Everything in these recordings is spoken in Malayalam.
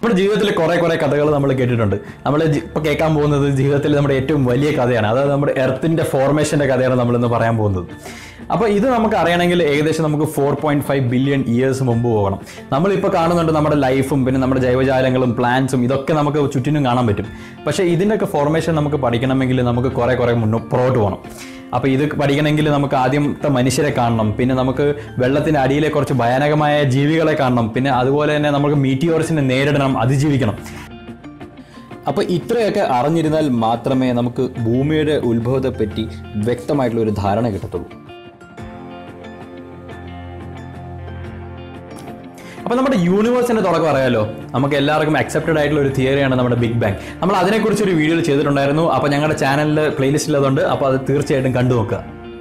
നമ്മുടെ ജീവിതത്തിൽ കുറെ കുറെ കഥകൾ നമ്മൾ കേട്ടിട്ടുണ്ട് നമ്മൾ ഇപ്പൊ കേൾക്കാൻ പോകുന്നത് ജീവിതത്തിൽ നമ്മുടെ ഏറ്റവും വലിയ കഥയാണ് അതായത് നമ്മുടെ എർത്തിന്റെ ഫോർമേഷന്റെ കഥയാണ് നമ്മൾ ഇന്ന് പറയാൻ പോകുന്നത് അപ്പോൾ ഇത് നമുക്ക് അറിയണമെങ്കിൽ ഏകദേശം നമുക്ക് four point five billion years മുമ്പ് പോകണം നമ്മളിപ്പോൾ കാണുന്നുണ്ട് നമ്മുടെ ലൈഫും പിന്നെ നമ്മുടെ ജൈവജാലങ്ങളും പ്ലാന്റ്സും ഇതൊക്കെ നമുക്ക് ചുറ്റിനും കാണാൻ പറ്റും പക്ഷേ ഇതിൻ്റെയൊക്കെ ഫോർമേഷൻ നമുക്ക് പഠിക്കണമെങ്കിൽ നമുക്ക് കുറെ കുറെ മുന്നോ പുറകോട്ട് പോകണം അപ്പോൾ ഇത് പഠിക്കണമെങ്കിൽ നമുക്ക് ആദ്യത്തെ മനുഷ്യരെ കാണണം പിന്നെ നമുക്ക് വെള്ളത്തിന്റെ അടിയിലെ കുറച്ച് ഭയാനകമായ ജീവികളെ കാണണം പിന്നെ അതുപോലെ തന്നെ നമുക്ക് മീറ്റിയോർസിനെ നേരിടണം അതിജീവിക്കണം അപ്പോൾ ഇത്രയൊക്കെ അറിഞ്ഞിരുന്നാൽ മാത്രമേ നമുക്ക് ഭൂമിയുടെ ഉത്ഭവത്തെപ്പറ്റി വ്യക്തമായിട്ടുള്ള ഒരു ധാരണ കിട്ടത്തുള്ളൂ അപ്പോൾ നമ്മുടെ യൂണിവേഴ്സിന്റെ തുടക്കം അറിയാലോ നമുക്ക് എല്ലാവർക്കും അക്സെപ്റ്റഡ് ആയിട്ടുള്ള ഒരു തിയറിയാണ് നമ്മുടെ ബിഗ് ബാങ് നമ്മൾ അതിനെക്കുറിച്ച് ഒരു വീഡിയോ ചെയ്തിട്ടുണ്ടായിരുന്നു അപ്പോൾ ഞങ്ങളുടെ ചാനലിൽ പ്ലേലിസ്റ്റ് ഉള്ളതുകൊണ്ട് അപ്പോൾ അത് തീർച്ചയായിട്ടും കണ്ടു നോക്കുക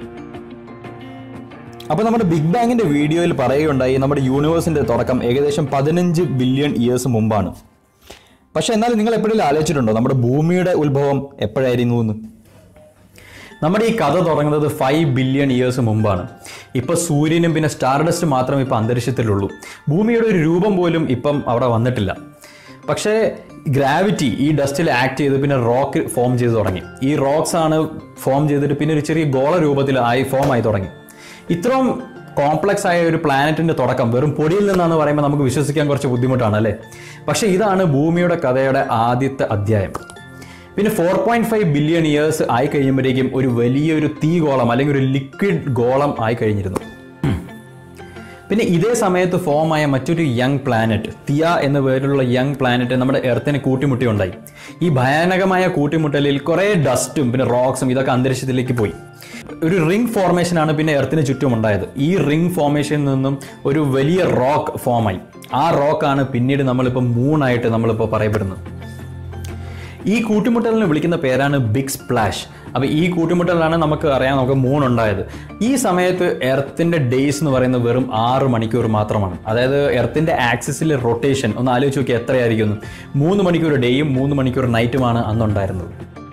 അപ്പോൾ നമ്മുടെ ബിഗ് ബാങ്ങിന്റെ വീഡിയോയിൽ പറയുകയുണ്ടായി നമ്മുടെ യൂണിവേഴ്സിന്റെ തുടക്കം ഏകദേശം പതിനഞ്ച് ബില്യൺ ഇയേഴ്സ് മുമ്പാണ് പക്ഷെ എന്നാൽ നിങ്ങൾ എപ്പോഴെങ്കിലും ആലോചിച്ചിട്ടുണ്ടോ നമ്മുടെ ഭൂമിയുടെ ഉത്ഭവം എപ്പോഴായിരുന്നു എന്ന് നമ്മുടെ ഈ കഥ തുടങ്ങുന്നത് ഫൈവ് ബില്യൺ ഇയേഴ്സ് മുമ്പാണ് ഇപ്പോൾ സൂര്യനും പിന്നെ സ്റ്റാർഡസ്റ്റ് മാത്രമേ ഇപ്പോൾ അന്തരീക്ഷത്തിലുള്ളൂ ഭൂമിയുടെ ഒരു രൂപം പോലും ഇപ്പം അവിടെ വന്നിട്ടില്ല പക്ഷേ ഗ്രാവിറ്റി ഈ ഡസ്റ്റിൽ ആക്ട് ചെയ്ത് പിന്നെ റോക്ക് ഫോം ചെയ്ത് തുടങ്ങി ഈ റോക്സ് ആണ് ഫോം ചെയ്തിട്ട് പിന്നെ ഒരു ചെറിയ ഗോള രൂപത്തിൽ ആയി ഫോം ആയി തുടങ്ങി ഇത്രയും കോംപ്ലക്സ് ആയ ഒരു പ്ലാനറ്റിന്റെ തുടക്കം വെറും പൊടിയിൽ നിന്നാണ് പറയുമ്പോൾ നമുക്ക് വിശ്വസിക്കാൻ കുറച്ച് ബുദ്ധിമുട്ടാണ് അല്ലേ പക്ഷേ ഇതാണ് ഭൂമിയുടെ കഥയുടെ ആദ്യത്തെ അധ്യായം പിന്നെ four point five billion years ആയി കഴിയുമ്പോഴേക്കും ഒരു വലിയൊരു തീ ഗോളം അല്ലെങ്കിൽ ഒരു ലിക്വിഡ് ഗോളം ആയി കഴിഞ്ഞിരുന്നു പിന്നെ ഇതേ സമയത്ത് ഫോം ആയ മറ്റൊരു യങ് പ്ലാനറ്റ് തിയ എന്ന പേരിലുള്ള യങ് പ്ലാനറ്റ് നമ്മുടെ എർത്തിനെ കൂട്ടിമുട്ടി ഉണ്ടായി ഈ ഭയാനകമായ കൂട്ടിമുട്ടലിൽ കുറേ ഡസ്റ്റും പിന്നെ റോക്സും ഇതൊക്കെ അന്തരീക്ഷത്തിലേക്ക് പോയി ഒരു റിംഗ് ഫോർമേഷൻ ആണ് പിന്നെ എർത്തിന് ചുറ്റും ഉണ്ടായത് ഈ റിംഗ് ഫോർമേഷനിൽ നിന്നും ഒരു വലിയ റോക്ക് ഫോമായി ആ റോക്കാണ് പിന്നീട് നമ്മളിപ്പോൾ മൂണായിട്ട് നമ്മളിപ്പോൾ പറയപ്പെടുന്നത് ഈ കൂട്ടിമുട്ടലിനെ വിളിക്കുന്ന പേരാണ് ബിഗ് സ്പ്ലാഷ് അപ്പോൾ ഈ കൂട്ടിമുട്ടലിലാണ് നമുക്ക് അറിയാം നമുക്ക് മൂൺ ഉണ്ടായത് ഈ സമയത്ത് എർത്തിന്റെ ഡേയ്സ് എന്ന് പറയുന്നത് വെറും ആറ് മണിക്കൂർ മാത്രമാണ് അതായത് എർത്തിന്റെ ആക്സിസിലെ റൊട്ടേഷൻ ഒന്ന് ആലോചിച്ച് നോക്കി എത്രയായിരിക്കും എന്ന്. മൂന്ന് മണിക്കൂർ ഡേയും മൂന്ന് മണിക്കൂർ നൈറ്റുമാണ് അന്നുണ്ടായിരുന്നത്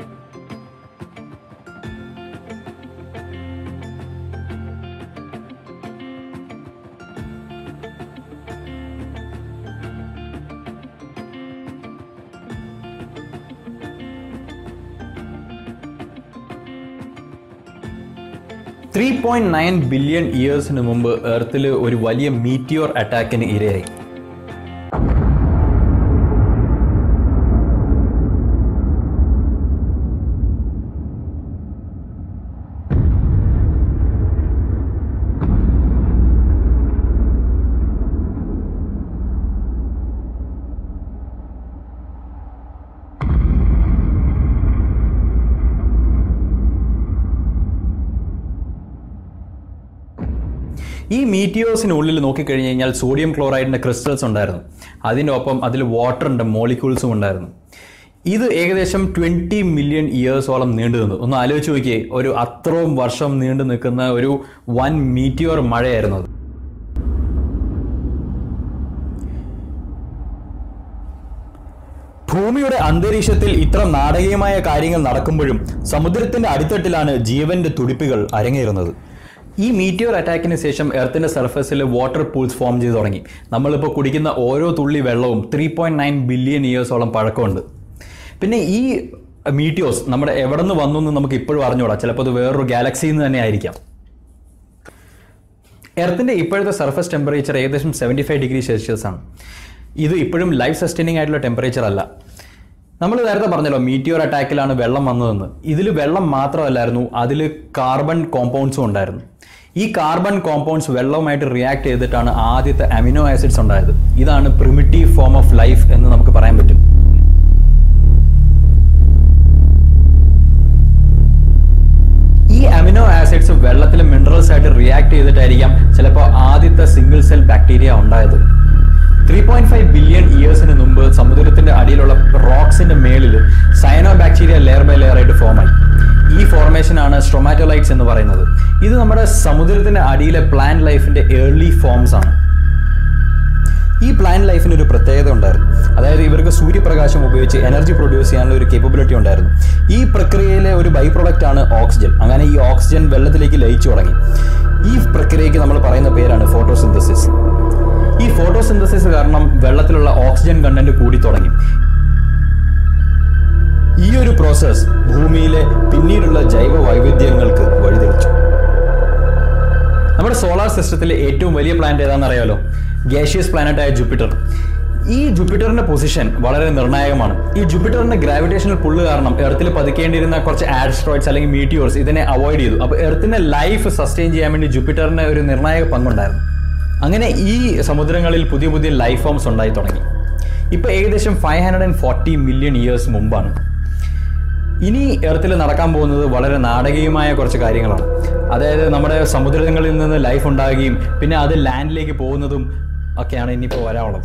ത്രീ പോയിന്റ് നയൻ ബില്യൺ ഇയേഴ്സിന് മുമ്പ് എർത്തിൽ ഒരു വലിയ മീറ്റിയോർ അറ്റാക്കിന് ഇരയായി ഈ മീറ്റിയോസിനുള്ളിൽ നോക്കിക്കഴിഞ്ഞ് കഴിഞ്ഞാൽ സോഡിയം ക്ലോറൈഡിന്റെ ക്രിസ്റ്റൽസ് ഉണ്ടായിരുന്നു അതിൻ്റെ ഒപ്പം അതിൽ വാട്ടറിന്റെ മോളിക്യൂൾസും ഉണ്ടായിരുന്നു ഇത് ഏകദേശം ട്വൻറ്റി മില്യൺ ഇയേഴ്സോളം നീണ്ടു നിന്നു ഒന്ന് ആലോചിച്ച് നോക്കിയേ ഒരു അത്രയും വർഷം നീണ്ടു നിൽക്കുന്ന ഒരു വൻ മീറ്റിയോർ മഴയായിരുന്നു അത് ഭൂമിയുടെ അന്തരീക്ഷത്തിൽ ഇത്ര നാടകീയമായ കാര്യങ്ങൾ നടക്കുമ്പോഴും സമുദ്രത്തിന്റെ അടിത്തട്ടിലാണ് ജീവന്റെ തുടിപ്പുകൾ അരങ്ങേറുന്നത് ഈ മീറ്റിയോർ അറ്റാക്കിന് ശേഷം എർത്തിന്റെ സർഫസിൽ വാട്ടർ പൂൾസ് ഫോം ചെയ്തു തുടങ്ങി നമ്മളിപ്പോൾ കുടിക്കുന്ന ഓരോ തുള്ളി വെള്ളവും ത്രീ പോയിന്റ് നയൻ ബില്യൺ ഇയേഴ്സോളം പഴക്കമുണ്ട് പിന്നെ ഈ മീറ്റിയോസ് നമ്മുടെ എവിടെ നിന്ന് വന്നു എന്ന് നമുക്ക് ഇപ്പോഴും അറിഞ്ഞൂടാ ചിലപ്പോൾ അത് വേറൊരു ഗാലക്സിയിൽ നിന്ന് തന്നെ ആയിരിക്കാം എർത്തിന്റെ ഇപ്പോഴത്തെ സർഫസ് ടെമ്പറേച്ചർ ഏകദേശം സെവൻറ്റി ഫൈവ് ഡിഗ്രി സെൽഷ്യസ് ആണ് ഇത് ഇപ്പോഴും ലൈഫ് സസ്റ്റൈനിങ് ആയിട്ടുള്ള ടെമ്പറേച്ചർ അല്ല നമ്മൾ നേരത്തെ പറഞ്ഞല്ലോ മീറ്റിയോർ അറ്റാക്കിലാണ് വെള്ളം വന്നതെന്ന് ഇതിൽ വെള്ളം മാത്രമല്ലായിരുന്നു അതിൽ കാർബൺ കോമ്പൗണ്ട്സും ഉണ്ടായിരുന്നു ഈ കാർബൺ കോമ്പൗണ്ട്സ് വെള്ളവുമായിട്ട് റിയാക്ട് ചെയ്തിട്ടാണ് ആദ്യത്തെ അമിനോ ആസിഡ്സ് ഉണ്ടായത് ഇതാണ് പ്രിമിറ്റീവ് ഫോം ഓഫ് ലൈഫ് എന്ന് നമുക്ക് പറയാൻ പറ്റും ഈ അമിനോ ആസിഡ്സ് വെള്ളത്തിലെ മിനറൽസ് ആയിട്ട് റിയാക്ട് ചെയ്തിട്ടായിരിക്കാം ചിലപ്പോൾ ആദ്യത്തെ സിംഗിൾ സെൽ ബാക്ടീരിയ ഉണ്ടായത് ത്രീ പോയിന്റ് ഫൈവ് ബില്യൺ ഇയേഴ്സിന് മുമ്പ് സമുദ്രത്തിന്റെ അടിയിലുള്ള റോക്സിന്റെ മേളിൽ cyanobacteria layer by layer ആയിട്ട് ഫോം ആയി ഈ ഫോർമേഷൻ ആണ് സ്ട്രൊമാറ്റോലൈറ്റ്സ് എന്ന് പറയുന്നത് ഇത് നമ്മുടെ സമുദ്രത്തിന്റെ അടിയിലെ പ്ലാന്റ് ലൈഫിന്റെ ഏർലി ഫോംസ് ആണ് ഈ പ്ലാന്റ് ലൈഫിന് ഒരു പ്രത്യേകത ഉണ്ടായിരുന്നു അതായത് ഇവർക്ക് സൂര്യപ്രകാശം ഉപയോഗിച്ച് എനർജി പ്രൊഡ്യൂസ് ചെയ്യാനുള്ള ഒരു കേപ്പബിലിറ്റി ഉണ്ടായിരുന്നു ഈ പ്രക്രിയയിലെ ഒരു ബൈ പ്രൊഡക്റ്റ് ആണ് ഓക്സിജൻ അങ്ങനെ ഈ ഓക്സിജൻ വെള്ളത്തിലേക്ക് ലയിച്ചു തുടങ്ങി ഈ പ്രക്രിയയ്ക്ക് നമ്മൾ പറയുന്ന പേരാണ് ഫോട്ടോസിന്തസിസ് ഈ ഫോട്ടോസിന്തസിസ് കാരണം വെള്ളത്തിലുള്ള ഓക്സിജൻ കണ്ടന്റ് കൂടി തുടങ്ങി ഈ ഒരു പ്രോസസ് ഭൂമിയിലെ പിന്നീടുള്ള ജൈവ വൈവിധ്യങ്ങൾക്ക് വഴിതെളിച്ചു നമ്മുടെ സോളാർ സിസ്റ്റത്തിലെ ഏറ്റവും വലിയ പ്ലാനറ്റ് ഏതാണെന്ന് അറിയാലോ ഗ്യാഷ്യസ് പ്ലാനറ്റ് ആയ ജൂപ്പിറ്റർ ഈ ജൂപ്പിറ്ററിന്റെ പൊസിഷൻ വളരെ നിർണായകമാണ് ഈ ജൂപ്പിറ്ററിന്റെ ഗ്രാവിറ്റേഷണൽ പുള്ള് കാരണം എർത്തിൽ പതിക്കേണ്ടിയിരുന്ന കുറച്ച് ആഡ്സ്ട്രോയിഡ്സ് അല്ലെങ്കിൽ മീറ്റിയോർസ് ഇതിനെ അവോയ്ഡ് ചെയ്തു അപ്പോൾ എർത്തിന്റെ ലൈഫ് സസ്റ്റെയിൻ ചെയ്യാൻ വേണ്ടി ജൂപ്പിറ്ററിന് ഒരു നിർണായക പങ്കുണ്ടായിരുന്നു അങ്ങനെ ഈ സമുദ്രങ്ങളിൽ പുതിയ പുതിയ ലൈഫ് ഫോംസ് ഉണ്ടായി തുടങ്ങി ഇപ്പൊ ഏകദേശം five hundred and forty million years മുമ്പാണ് ഇനി എർത്തിൽ നടക്കാൻ പോകുന്നത് വളരെ നാടകീയമായ കുറച്ച് കാര്യങ്ങളാണ് അതായത് നമ്മുടെ സമുദ്രങ്ങളിൽ നിന്ന് ലൈഫ് ഉണ്ടാകുകയും പിന്നെ അത് ലാൻഡിലേക്ക് പോകുന്നതും ഒക്കെയാണ് ഇനിയിപ്പോൾ വരാനുള്ളത്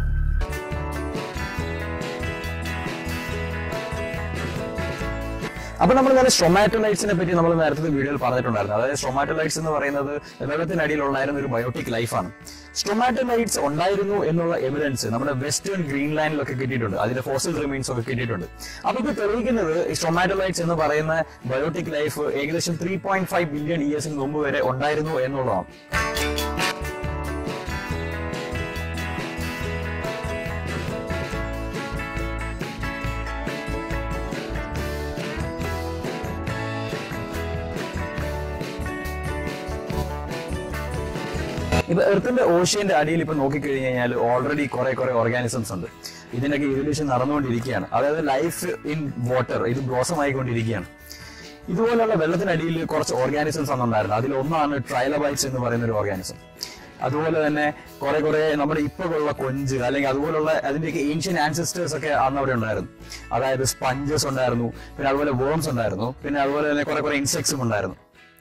അപ്പൊ നമ്മൾ നേരെ സ്ട്രൊമാറ്റോലൈറ്റ്സിനെ പറ്റി നമ്മൾ നേരത്തെ വീഡിയോയിൽ പറഞ്ഞിട്ടുണ്ടായിരുന്നു അതായത് സ്ട്രൊമാറ്റോലൈറ്റ്സ് എന്ന് പറയുന്നത് വെള്ളത്തിനടിയിൽ ഉണ്ടായിരുന്ന ഒരു ബയോട്ടിക് ലൈഫാണ് സ്ട്രൊമാറ്റോലൈറ്റ്സ് ഉണ്ടായിരുന്നു എന്നുള്ള എവിഡൻസ് നമ്മുടെ വെസ്റ്റേൺ ഗ്രീൻലാൻഡിലൊക്കെ കിട്ടിയിട്ടുണ്ട് അതിന്റെ ഫോസിൽ റിമൈൻസ് ഒക്കെ കിട്ടിയിട്ടുണ്ട് അപ്പൊ ഇത് തെളിയിക്കുന്നത് ഈ സ്ട്രൊമാറ്റോലൈറ്റ്സ് എന്ന് പറയുന്ന ബയോട്ടിക് ലൈഫ് ഏകദേശം ത്രീ പോയിന്റ് ഫൈവ് ബില്യൺ ഇയേഴ്സിന് മുമ്പ് വരെ ഉണ്ടായിരുന്നു എന്നുള്ളതാണ് ഇപ്പൊ എർത്തിന്റെ ഓഷ്യന്റെ അടിയിൽ ഇപ്പൊ നോക്കിക്കഴിഞ്ഞ് കഴിഞ്ഞാൽ ഓൾറെഡി കുറെ കുറെ ഓർഗാനിസംസ് ഉണ്ട് ഇതിനൊക്കെ ഇവല്യൂഷൻ നടന്നുകൊണ്ടിരിക്കുകയാണ് അതായത് ലൈഫ് ഇൻ വാട്ടർ ഇത് ബ്ലോസം ആയിക്കൊണ്ടിരിക്കുകയാണ് ഇതുപോലുള്ള വെള്ളത്തിനടിയിൽ കുറച്ച് ഓർഗാനിസംസ് അന്നുണ്ടായിരുന്നു അതിൽ ഒന്നാണ് ട്രൈലബൈറ്റ്സ് എന്ന് പറയുന്ന ഒരു ഓർഗാനിസം അതുപോലെ തന്നെ കുറെ കുറെ നമ്മുടെ ഇപ്പോഴുള്ള കൊഞ്ച് അല്ലെങ്കിൽ അതുപോലുള്ള അതിന്റെയൊക്കെ ഏൻഷ്യൻ ആൻസിസ്റ്റേഴ്സ് ഒക്കെ അന്ന് അവിടെ ഉണ്ടായിരുന്നു അതായത് സ്പഞ്ചസ് ഉണ്ടായിരുന്നു പിന്നെ അതുപോലെ വേംസ് ഉണ്ടായിരുന്നു പിന്നെ അതുപോലെ തന്നെ കുറെ കുറെ ഇൻസെക്ട്സും ഉണ്ടായിരുന്നു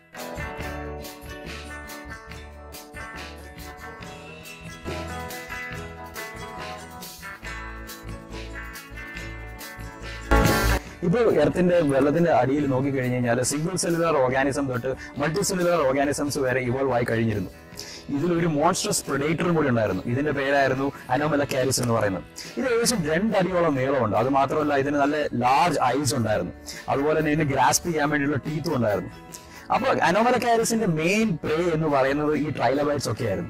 ഇപ്പൊ എർത്തിന്റെ വെള്ളത്തിന്റെ അടിയിൽ നോക്കിക്കഴിഞ്ഞ് കഴിഞ്ഞാൽ സിംഗിൾ സെല്ലുലാർ ഓർഗാനിസം തൊട്ട് മൾട്ടി സെല്ലുലാർ ഓർഗാനിസംസ് വരെ ഇവോൾവ് ആയി കഴിഞ്ഞിരുന്നു ഇതിലൊരു മോൺസ്ട്രസ് പ്രൊഡേറ്ററും കൂടി ഉണ്ടായിരുന്നു ഇതിന്റെ പേരായിരുന്നു അനോമല കാരിസ് എന്ന് പറയുന്നത് ഇത് ഏകദേശം രണ്ടടിയോളം നീളമുണ്ട് അത് മാത്രമല്ല ഇതിന് നല്ല ലാർജ് ഐസ് ഉണ്ടായിരുന്നു അതുപോലെ തന്നെ ഇതിന് ഗ്രാസ്പ് ചെയ്യാൻ വേണ്ടിയുള്ള ടീത്തും ഉണ്ടായിരുന്നു അപ്പൊ അനോമല കാരിസിന്റെ മെയിൻ പ്രേ എന്ന് പറയുന്നത് ഈ ട്രൈലബൈറ്റ്സ് ഒക്കെ ആയിരുന്നു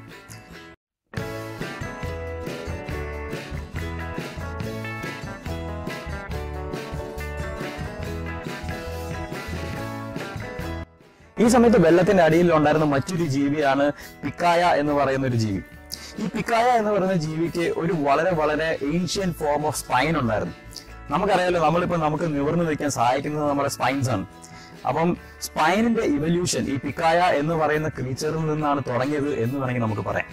ഈ സമയത്ത് വെള്ളത്തിന്റെ അടിയിൽ ഉണ്ടായിരുന്ന മറ്റൊരു ജീവിയാണ് പിക്കായ എന്ന് പറയുന്ന ഒരു ജീവി ഈ പിക്കായ എന്ന് പറയുന്ന ജീവിക്ക് ഒരു വളരെ വളരെ ഏൻഷ്യൻ ഫോം ഓഫ് സ്പൈൻ ഉണ്ടായിരുന്നു നമുക്കറിയാലോ നമ്മളിപ്പോ നമുക്ക് നിവർന്നു നിൽക്കാൻ സഹായിക്കുന്നത് നമ്മുടെ സ്പൈൻസ് ആണ് അപ്പം സ്പൈനിന്റെ ഇവല്യൂഷൻ ഈ പിക്കായ എന്ന് പറയുന്ന ക്രീച്ചറിൽ നിന്നാണ് തുടങ്ങിയത് എന്ന് വേണമെങ്കിൽ നമുക്ക് പറയാം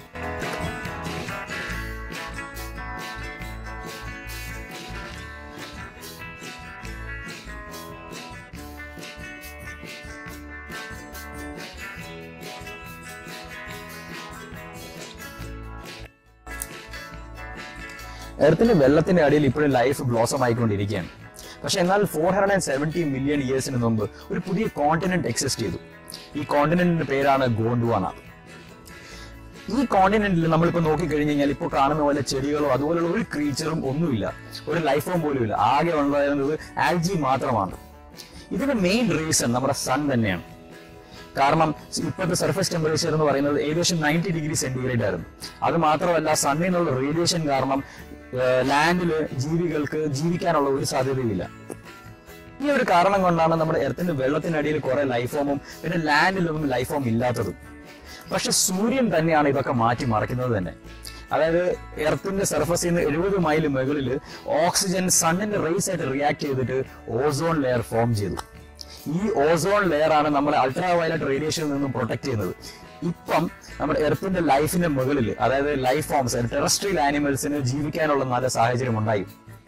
എർത്തിന്റെ വെള്ളത്തിന്റെ അടിയിൽ ഇപ്പോഴും ലൈഫ് ബ്ലോസം ആയിക്കൊണ്ടിരിക്കുകയാണ് പക്ഷെ എന്നാൽ four hundred and seventy million ഇയേഴ്സിന് മുമ്പ് ഒരു പുതിയ കോണ്ടിനെന്റ് എക്സിസ്റ്റ് ചെയ്തു ഈ കോണ്ടിനെന്റിന്റെ പേരാണ് ഗോണ്ടുവാന ഈ കോണ്ടിനെന്റിൽ നമ്മളിപ്പോ നോക്കിക്കഴിഞ്ഞ് കഴിഞ്ഞാൽ ഇപ്പോൾ കാണുന്ന പോലെ ചെടികളോ അതുപോലുള്ള ഒരു ക്രീച്ചറും ഒന്നുമില്ല ഒരു ലൈഫ് ഫോം പോലും ഇല്ല ആകെ ഉണ്ടായിരുന്നത് ആൽജി മാത്രമാണ് ഇതിന്റെ മെയിൻ റീസൺ നമ്മുടെ സൺ തന്നെയാണ് കാരണം ഇപ്പോഴത്തെ സർഫസ് ടെമ്പറേച്ചർ എന്ന് പറയുന്നത് ഏകദേശം നയൻറ്റി ഡിഗ്രി സെന്റിഗ്രേഡ് ആയിരുന്നു അത് മാത്രമല്ല സണ്ണിൽ നിന്നുള്ള റേഡിയേഷൻ കാരണം ലാൻഡില് ജീവികൾക്ക് ജീവിക്കാനുള്ള ഒരു സാധ്യതയുമില്ല ഈ ഒരു കാരണം കൊണ്ടാണ് നമ്മുടെ എർത്തിന്റെ വെള്ളത്തിനടിയിൽ കുറെ ലൈഫ് ഫോമും പിന്നെ ലാൻഡിലൊന്നും ലൈഫ് ഫോം ഇല്ലാത്തതും പക്ഷെ സൂര്യൻ തന്നെയാണ് ഇതൊക്കെ മാറ്റി മറിക്കുന്നത് തന്നെ അതായത് എർത്തിന്റെ സർഫസിൽ നിന്ന് എഴുപത് മൈൽ മുകളിൽ ഓക്സിജൻ സണ്ണിന്റെ റേസ് ആയിട്ട് റിയാക്ട് ചെയ്തിട്ട് ഓസോൺ ലെയർ ഫോം ചെയ്തു ഈ ഓസോൺ ലെയർ ആണ് നമ്മളെ അൾട്രാ വയലറ്റ് റേഡിയേഷനിൽ നിന്നും പ്രൊട്ടക്ട് ചെയ്യുന്നത് ഇപ്പം നമ്മുടെ എർത്തിന്റെ ലൈഫിന്റെ മുകളിൽ അതായത് ലൈഫ് ഫോംസ് ടെറസ്ട്രിയൽ ആനിമൽസിന് ജീവിക്കാനുള്ള നല്ല സാഹചര്യം ഉണ്ടായി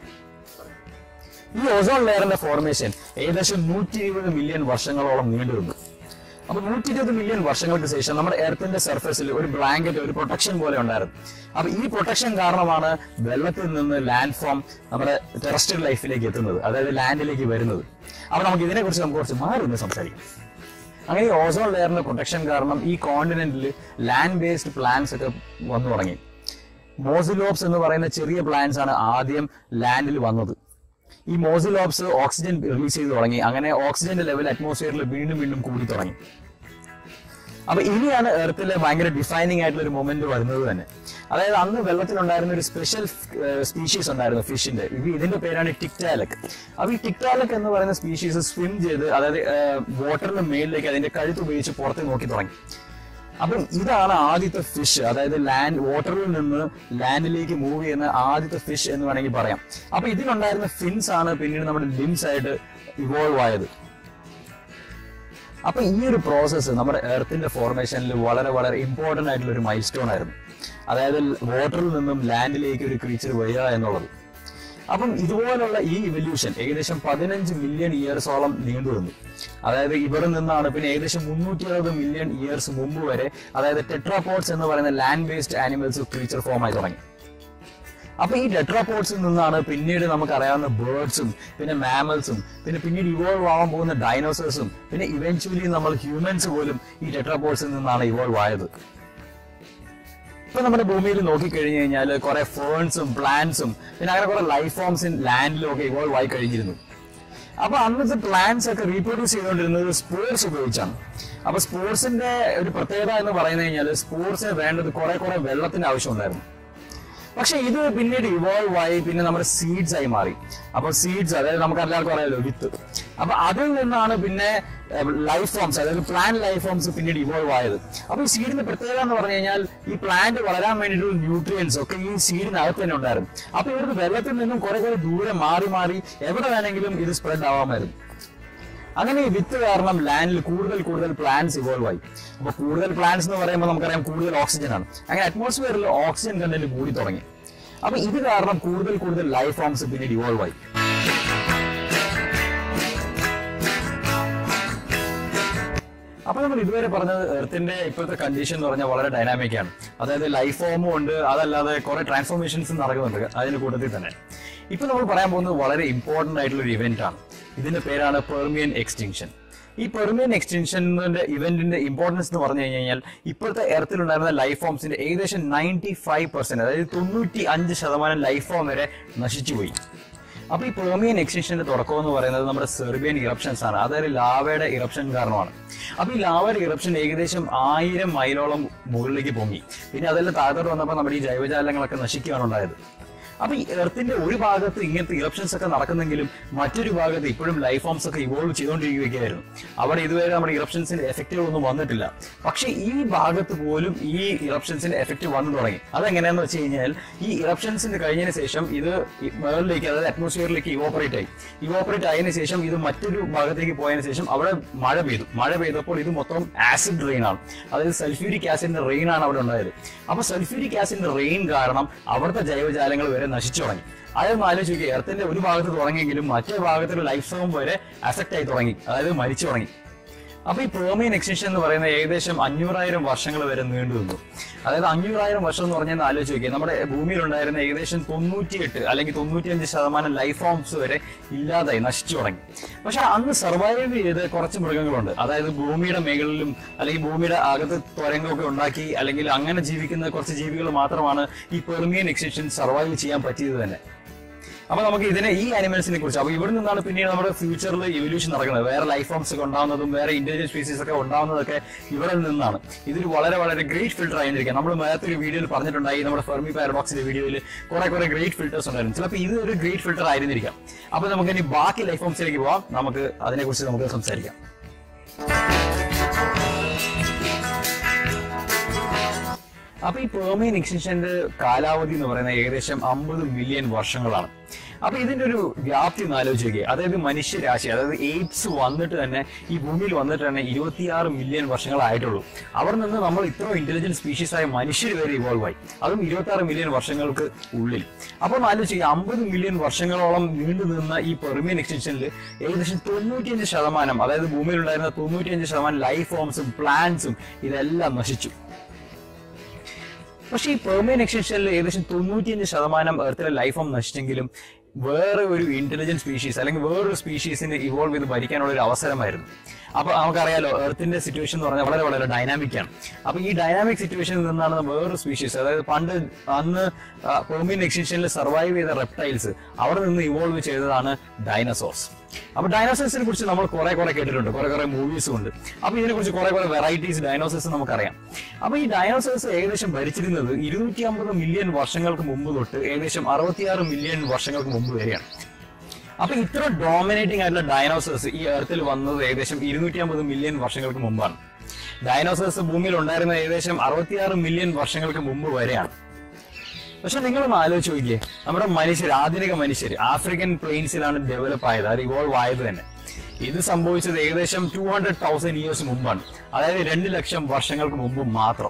ഈ ഓസോൺ ലെയറിന്റെ ഫോർമേഷൻ ഏകദേശം നൂറ്റി ഇരുപത് മില്യൺ വർഷങ്ങളോളം നീണ്ടുനിന്നു അപ്പൊ നൂറ്റി ഇരുപത് മില്യൺ വർഷങ്ങൾക്ക് ശേഷം നമ്മുടെ എർത്തിന്റെ സർഫസിൽ ഒരു ബ്ലാങ്കറ്റ് ഒരു പ്രൊട്ടക്ഷൻ പോലെ ഉണ്ടായിരുന്നു അപ്പൊ ഈ പ്രൊട്ടക്ഷൻ കാരണമാണ് വെള്ളത്തിൽ നിന്ന് ലാൻഡ് ഫോം നമ്മുടെ ടെറസ്ട്രിയൽ ലൈഫിലേക്ക് എത്തുന്നത് അതായത് ലാൻഡിലേക്ക് വരുന്നത് അപ്പൊ നമുക്ക് ഇതിനെ കുറിച്ച് നമുക്ക് കുറച്ച് മാറി ഒന്ന് സംസാരിക്കാം അങ്ങനെ ഈ ഓസോൺ ലെയറിന്റെ പ്രൊട്ടക്ഷൻ കാരണം ഈ കോണ്ടിനെന്റിൽ ലാൻഡ് ബേസ്ഡ് പ്ലാന്റ്സ് ഒക്കെ വന്നു തുടങ്ങി മോസിലോപ്സ് എന്ന് പറയുന്ന ചെറിയ പ്ലാന്റ്സ് ആണ് ആദ്യം ലാൻഡിൽ വന്നത് ഈ മോസിലോപ്സ് ഓക്സിജൻ റിലീസ് ചെയ്ത് തുടങ്ങി അങ്ങനെ ഓക്സിജന്റെ ലെവൽ അറ്റ്മോസ്ഫിയറിൽ വീണ്ടും വീണ്ടും കൂടി തുടങ്ങി അപ്പൊ ഇനിയാണ് എർത്തിലെ ഭയങ്കര ഡിഫൈനിങ് ആയിട്ടുള്ള ഒരു മൊമെന്റ് വരുന്നത് തന്നെ അതായത് അന്ന് വെള്ളത്തിലുണ്ടായിരുന്ന ഒരു സ്പെഷ്യൽ സ്പീഷീസ് ഉണ്ടായിരുന്നു ഫിഷിന്റെ ഇത് ഇതിന്റെ പേരാണ് ടിക്ടാലക് അപ്പൊ ഈ ടിക്ടാലക് എന്ന് പറയുന്ന സ്പീഷീസ് സ്വിം ചെയ്ത് അതായത് വാട്ടറിന്റെ മേലിലേക്ക് അതിന്റെ കഴുത്ത് ഉപയോഗിച്ച് പുറത്ത് നോക്കി തുടങ്ങി അപ്പം ഇതാണ് ആദ്യത്തെ ഫിഷ് അതായത് ലാൻഡ് വാട്ടറിൽ നിന്ന് ലാൻഡിലേക്ക് മൂവ് ചെയ്യുന്ന ആദ്യത്തെ ഫിഷ് എന്ന് വേണമെങ്കിൽ പറയാം അപ്പൊ ഇതിലുണ്ടായിരുന്ന ഫിൻസ് ആണ് പിന്നീട് നമ്മുടെ ലിംസ് ആയിട്ട് ഇവോൾവ് ആയത് അപ്പൊ ഈ ഒരു പ്രോസസ്സ് നമ്മുടെ എർത്തിന്റെ ഫോർമേഷനിൽ വളരെ വളരെ ഇമ്പോർട്ടന്റ് ആയിട്ടുള്ള ഒരു മൈൽ സ്റ്റോൺ ആയിരുന്നു അതായത് വാട്ടറിൽ നിന്നും ലാൻഡിലേക്ക് ഒരു ക്രീച്ചർ വരിക എന്നുള്ളത് അപ്പം ഇതുപോലുള്ള ഈ ഇവല്യൂഷൻ ഏകദേശം പതിനഞ്ച് മില്യൺ ഇയേഴ്സോളം നീണ്ടു നിന്നു അതായത് ഇവിടെ നിന്നാണ് പിന്നെ ഏകദേശം മുന്നൂറ്റി അറുപത് മില്യൺ ഇയേഴ്സ് മുമ്പ് വരെ അതായത് ടെട്രാപോഡ്സ് എന്ന് പറയുന്ന land based animals creature form ആയി തുടങ്ങി അപ്പൊ ഈ ടെട്രാപോഡ്സിൽ നിന്നാണ് പിന്നീട് നമുക്ക് അറിയാവുന്ന ബേർഡ്സും പിന്നെ മാമൽസും പിന്നെ പിന്നീട് ഇവോൾവ് ആവാൻ പോകുന്ന ഡൈനോസേഴ്സും പിന്നെ ഇവൻച്വലി നമ്മൾ ഹ്യൂമൻസ് പോലും ഈ ടെട്രാപോഡ്സിൽ നിന്നാണ് ഇവോൾവ് ആയത് ഇപ്പൊ നമ്മുടെ ഭൂമിയിൽ നോക്കിക്കഴിഞ്ഞു കഴിഞ്ഞാൽ കുറെ ഫേൺസും പ്ലാന്റ്സും പിന്നെ അങ്ങനെ കുറെ ലൈഫ് ഫോംസ് ഇൻ ലാൻഡിലും ഒക്കെ ഇവോൾവ് ആയി കഴിഞ്ഞിരുന്നു അപ്പൊ അന്നത്തെ പ്ലാന്റ്സ് ഒക്കെ റീപ്രൊഡ്യൂസ് ചെയ്തുകൊണ്ടിരുന്നത് സ്പോർട്സ് ഉപയോഗിച്ചാണ് അപ്പൊ സ്പോർട്സിന്റെ ഒരു പ്രത്യേകത എന്ന് പറയുന്നത് കഴിഞ്ഞാൽ സ്പോർട്സിന് വേണ്ടത് കുറെ കുറെ വെള്ളത്തിന്റെ ആവശ്യമുണ്ടായിരുന്നു പക്ഷെ ഇത് പിന്നീട് ഇവോൾവ് ആയി പിന്നെ നമ്മുടെ സീഡ്സ് ആയി മാറി അപ്പൊ സീഡ്സ് അതായത് നമുക്ക് എല്ലാവർക്കും അറിയാലോ വിത്ത് അപ്പൊ അതിൽ നിന്നാണ് പിന്നെ ലൈഫ് ഫോംസ് അതായത് പ്ലാന്റ് ലൈഫ് ഫോംസ് പിന്നീട് ഇവോൾവ് ആയത് അപ്പൊ ഈ സീഡിന്റെ പ്രത്യേകത എന്ന് പറഞ്ഞു കഴിഞ്ഞാൽ ഈ പ്ലാന്റ് വളരാൻ വേണ്ടിയിട്ടുള്ള ന്യൂട്രിയൻസ് ഒക്കെ ഈ സീഡിനകത്ത് തന്നെ ഉണ്ടായിരുന്നു അപ്പൊ ഇവർക്ക് വെള്ളത്തിൽ നിന്നും കുറെ കുറെ ദൂരെ മാറി മാറി എവിടെ വേണമെങ്കിലും ഇത് സ്പ്രെഡ് ആവാമായിരുന്നു അങ്ങനെ ഈ വിത്ത് കാരണം ലാൻഡിൽ കൂടുതൽ കൂടുതൽ പ്ലാന്റ്സ് ഇവോൾവ് ആയി അപ്പൊ കൂടുതൽ പ്ലാന്റ്സ് എന്ന് പറയുമ്പോൾ നമുക്കറിയാം കൂടുതൽ ഓക്സിജൻ ആണ് അങ്ങനെ അറ്റ്മോസ്ഫിയറിൽ ഓക്സിജൻ കണ്ടന്റ് കൂടി തുടങ്ങി അപ്പൊ ഇത് കാരണം കൂടുതൽ കൂടുതൽ ലൈഫ് ഫോംസ് പിന്നീട് ഇവോൾവ് ആയി അപ്പൊ നമ്മൾ ഇതുവരെ പറഞ്ഞത് എർത്തിന്റെ ഇപ്പോഴത്തെ കണ്ടീഷൻ എന്ന് പറഞ്ഞാൽ വളരെ ഡൈനാമിക് ആണ് അതായത് ലൈഫ് ഫോമും ഉണ്ട് അതല്ലാതെ കുറെ ട്രാൻസ്ഫോർമേഷൻസ് നടക്കുന്നുണ്ട് അതിന്റെ കൂട്ടത്തിൽ തന്നെ ഇപ്പൊ നമ്മൾ പറയാൻ പോകുന്നത് വളരെ ഇമ്പോർട്ടന്റ് ആയിട്ടുള്ള ഒരു ഇവന്റ് ആണ് ഇതിന്റെ പേരാണ് പെർമിയൻ എക്സ്റ്റിങ്ഷൻ ഈ പെർമിയൻ എക്സ്റ്റൻഷന്റെ ഇവന്റിന്റെ ഇമ്പോർട്ടൻസ് എന്ന് പറഞ്ഞു കഴിഞ്ഞാൽ ഇപ്പോഴത്തെ എർത്തിലുണ്ടായിരുന്ന ലൈഫ് ഫോംസിന്റെ ഏകദേശം നയൻറ്റി ഫൈവ് പെർസെന്റ് അതായത് തൊണ്ണൂറ്റി അഞ്ച് ശതമാനം ലൈഫ് ഫോം വരെ നശിച്ചുപോയി അപ്പൊ ഈ പെർമിയൻ എക്സ്റ്റൻഷന്റെ തുടക്കം എന്ന് പറയുന്നത് നമ്മുടെ സെർബിയൻ ഇറപ്ഷൻസ് ആണ് അതായത് ലാവയുടെ ഇറപ്ഷൻ കാരണമാണ് അപ്പൊ ഈ ലാവയുടെ ഇറപ്ഷൻ ഏകദേശം ആയിരം മൈലോളം മുകളിലേക്ക് പൊങ്ങി പിന്നെ അതെല്ലാം താഴത്തോട്ട് വന്നപ്പോൾ നമ്മുടെ ഈ ജൈവജാലങ്ങളൊക്കെ നശിക്കുകയാണ് ഉണ്ടായത് അപ്പൊ ഈ എർത്തിന്റെ ഒരു ഭാഗത്ത് ഇങ്ങനത്തെ ഇറപ്ഷൻസ് ഒക്കെ നടക്കുന്നെങ്കിലും മറ്റൊരു ഭാഗത്ത് ഇപ്പോഴും ലൈഫ് ഫോംസ് ഒക്കെ ഇവോൾവ് ചെയ്തുകൊണ്ടിരിക്കുകയായിരുന്നു അവിടെ ഇതുവരെ നമ്മുടെ ഇറപ്ഷൻസിന്റെ എഫക്റ്റുകളൊന്നും വന്നിട്ടില്ല പക്ഷെ ഈ ഭാഗത്ത് പോലും ഈ ഇറപ്ഷൻസിന്റെ എഫക്റ്റ് വന്നു തുടങ്ങി അതെങ്ങനെയാന്ന് വെച്ച് കഴിഞ്ഞാൽ ഈ ഇറപ്ഷൻസിന്റെ കഴിഞ്ഞതിന് ശേഷം ഇത് ഈ മുകളിലേക്ക് അതായത് അറ്റ്മോസ്ഫിയറിലേക്ക് ഇവോപ്പറേറ്റ് ആയി ഇവോപ്പറേറ്റ് ആയതിനു ശേഷം ഇത് മറ്റൊരു ഭാഗത്തേക്ക് പോയതിനു ശേഷം അവിടെ മഴ പെയ്തു മഴ പെയ്തപ്പോൾ ഇത് മൊത്തം ആസിഡ് റെയിൻ ആണ് അതായത് സൾഫ്യൂരിക് ആസിഡിന്റെ റെയിൻ ആണ് അവിടെ ഉണ്ടായത് അപ്പൊ സൾഫ്യൂരിക് ആസിഡിന്റെ റെയിൻ കാരണം അവിടുത്തെ ജൈവജാലങ്ങൾ വരെ നശിച്ചു തുടങ്ങി അതൊന്ന് ആലോചിക്കുക എർത്തിന്റെ ഒരു ഭാഗത്ത് തുടങ്ങിയെങ്കിലും മറ്റേ ഭാഗത്തുള്ള ലൈഫ് ഫോം വരെ അഫക്റ്റ് ആയി തുടങ്ങി അതായത് മരിച്ചു തുടങ്ങി അപ്പൊ ഈ പെർമിയൻ എക്സ്റ്റൻഷൻ എന്ന് പറയുന്നത് ഏകദേശം അഞ്ഞൂറായിരം വർഷങ്ങൾ വരെ നീണ്ടു നിന്നു അതായത് അഞ്ഞൂറായിരം വർഷം എന്ന് പറഞ്ഞാൽ ആലോചിച്ച് നോക്കിയാൽ നമ്മുടെ ഭൂമിയിൽ ഉണ്ടായിരുന്ന ഏകദേശം തൊണ്ണൂറ്റിയെട്ട് അല്ലെങ്കിൽ തൊണ്ണൂറ്റിയഞ്ച് ശതമാനം ലൈഫ് ഫോംസ് വരെ ഇല്ലാതായി നശിച്ചു തുടങ്ങി പക്ഷെ അന്ന് സർവൈവ് ചെയ്ത് കുറച്ച് മൃഗങ്ങളുണ്ട് അതായത് ഭൂമിയുടെ മേഖലയിലും അല്ലെങ്കിൽ ഭൂമിയുടെ അകത്ത് തുരങ്കമൊക്കെ ഉണ്ടാക്കി അല്ലെങ്കിൽ അങ്ങനെ ജീവിക്കുന്ന കുറച്ച് ജീവികൾ മാത്രമാണ് ഈ പെർമിയൻ എക്സ്റ്റൻഷൻ സർവൈവ് ചെയ്യാൻ പറ്റിയത് തന്നെ അപ്പൊ നമുക്ക് ഇതിനെ ഈ ആനിമൽസിനെ കുറിച്ച് അപ്പൊ ഇവിടെ നിന്നാണ് പിന്നീട് നമ്മുടെ ഫ്യൂച്ചറിൽ എവല്യൂഷൻ നടക്കുന്നത് വേറെ ലൈഫ് ഫോംസ് ഒക്കെ ഉണ്ടാവുന്നതും വേറെ ഇന്റലിജന്റ് സ്പീസീസ് ഒക്കെ ഉണ്ടാവുന്നതൊക്കെ ഇവിടെ നിന്നാണ് ഇതിൽ വളരെ വളരെ ഗ്രേറ്റ് ഫിൽട്ടർ ആയിരിക്കാം നമ്മൾ നേരത്തെ ഒരു വീഡിയോയിൽ പറഞ്ഞിട്ടുണ്ടായി നമ്മുടെ ഫെർമി പാരഡോക്സിന്റെ വീഡിയോയിൽ കുറെ കുറെ ഗ്രേറ്റ് ഫിൽറ്റേഴ്സ് ഉണ്ടായിരുന്നു ചിലപ്പോൾ ഇത് ഒരു ഗ്രേറ്റ് ഫിൽട്ടർ ആയിരുന്നിരിക്കാം അപ്പൊ നമുക്ക് ഇനി ബാക്കി ലൈഫ് ഫോംസിലേക്ക് പോവാം നമുക്ക് അതിനെക്കുറിച്ച് നമുക്ക് സംസാരിക്കാം അപ്പൊ ഈ പെർമിയൻ എക്സ്റ്റൻഷന്റെ കാലാവധി എന്ന് പറയുന്നത് ഏകദേശം അമ്പത് മില്യൺ വർഷങ്ങളാണ് അപ്പൊ ഇതിന്റെ ഒരു വ്യാപ്തി ഒന്ന് ആലോചിക്കുക അതായത് മനുഷ്യരാശി അതായത് എയ്ഡ്സ് വന്നിട്ട് തന്നെ ഈ ഭൂമിയിൽ വന്നിട്ട് തന്നെ ഇരുപത്തിയാറ് മില്യൺ വർഷങ്ങളായിട്ടുള്ളൂ അവിടെ നിന്ന് നമ്മൾ ഇത്ര ഇന്റലിജന്റ് സ്പീഷീസ് ആയ മനുഷ്യർ വരെ ഇവോൾവ് ആയി അതും ഇരുപത്തി ആറ് മില്യൺ വർഷങ്ങൾക്ക് ഉള്ളിൽ അപ്പൊ ഒന്ന് ആലോചിക്കുക അമ്പത് മില്യൺ വർഷങ്ങളോളം നീണ്ടു നിന്ന ഈ പെർമിയൻ എക്സ്റ്റൻഷനിൽ ഏകദേശം തൊണ്ണൂറ്റിയഞ്ച് ശതമാനം അതായത് ഭൂമിയിൽ ഉണ്ടായിരുന്ന തൊണ്ണൂറ്റിയഞ്ച് ശതമാനം ലൈഫ് ഫോംസും പ്ലാന്റ്സും ഇതെല്ലാം നശിച്ചു പക്ഷേ ഈ പെർമിയൻ എക്സ്റ്റൻഷനിൽ ഏകദേശം തൊണ്ണൂറ്റിയഞ്ച് ശതമാനം എർത്തിലെ ലൈഫ് ഫോം നശിച്ചെങ്കിലും വേറെ ഒരു ഇന്റലിജന്റ് സ്പീഷീസ് അല്ലെങ്കിൽ വേറൊരു സ്പീഷീസിന് ഇവോൾവ് ചെയ്ത് ഭരിക്കാനുള്ള ഒരു അവസരമായിരുന്നു അപ്പൊ നമുക്കറിയാലോ എർത്തിന്റെ സിറ്റുവേഷൻ എന്ന് പറഞ്ഞാൽ വളരെ വളരെ ഡൈനാമിക് ആണ് അപ്പൊ ഈ ഡൈനാമിക് സിറ്റുവേഷനിൽ നിന്നാണ് വേറൊരു സ്പീഷീസ് അതായത് പണ്ട് അന്ന് പെർമിയൻ എക്സ്റ്റൻഷനിൽ സർവൈവ് ചെയ്ത റെപ്റ്റൈൽസ് അവിടെ നിന്ന് ഇവോൾവ് ചെയ്തതാണ് ഡൈനസോർസ് അപ്പൊ ഡൈനോസേഴ്സിനെ കുറിച്ച് നമ്മൾ കുറെ കുറെ കേട്ടിട്ടുണ്ട് കുറെ കുറെ മൂവീസും ഉണ്ട് അപ്പൊ ഇതിനെ കുറിച്ച് കുറെ കുറെ വെറൈറ്റീസ് ഡൈനോസേഴ്സ് നമുക്കറിയാം അപ്പൊ ഈ ഡൈനോസേഴ്സ് ഏകദേശം ഭരിച്ചിരുന്നത് ഇരുന്നൂറ്റി അമ്പത് മില്യൺ വർഷങ്ങൾക്ക് മുമ്പ് തൊട്ട് ഏകദേശം അറുപത്തിയാറ് മില്യൺ വർഷങ്ങൾക്ക് മുമ്പ് വരെയാണ് അപ്പൊ ഇത്ര ഡോമിനേറ്റിംഗ് ആയിട്ടുള്ള ഡൈനോസേഴ്സ് ഈ എർത്തിൽ വന്നത് ഏകദേശം ഇരുന്നൂറ്റി അമ്പത് മില്യൺ വർഷങ്ങൾക്ക് മുമ്പാണ് ഡൈനോസേഴ്സ് ഭൂമിയിൽ ഉണ്ടായിരുന്നത് ഏകദേശം അറുപത്തിയാറ് മില്യൺ വർഷങ്ങൾക്ക് മുമ്പ് വരെയാണ് പക്ഷെ നിങ്ങളൊന്ന് ആലോചിച്ച് നോക്കിയേ നമ്മുടെ മനുഷ്യർ ആധുനിക മനുഷ്യർ ആഫ്രിക്കൻ പ്ലെയിൻസിലാണ് ഡെവലപ്പ് ആയത് അത് ഇവോൾവ് ആയത് തന്നെ ഇത് സംഭവിച്ചത് ഏകദേശം ടു ഹൺഡ്രഡ് തൗസൻഡ് ഇയേഴ്സ് മുമ്പാണ് അതായത് രണ്ട് ലക്ഷം വർഷങ്ങൾക്ക് മുമ്പ് മാത്രം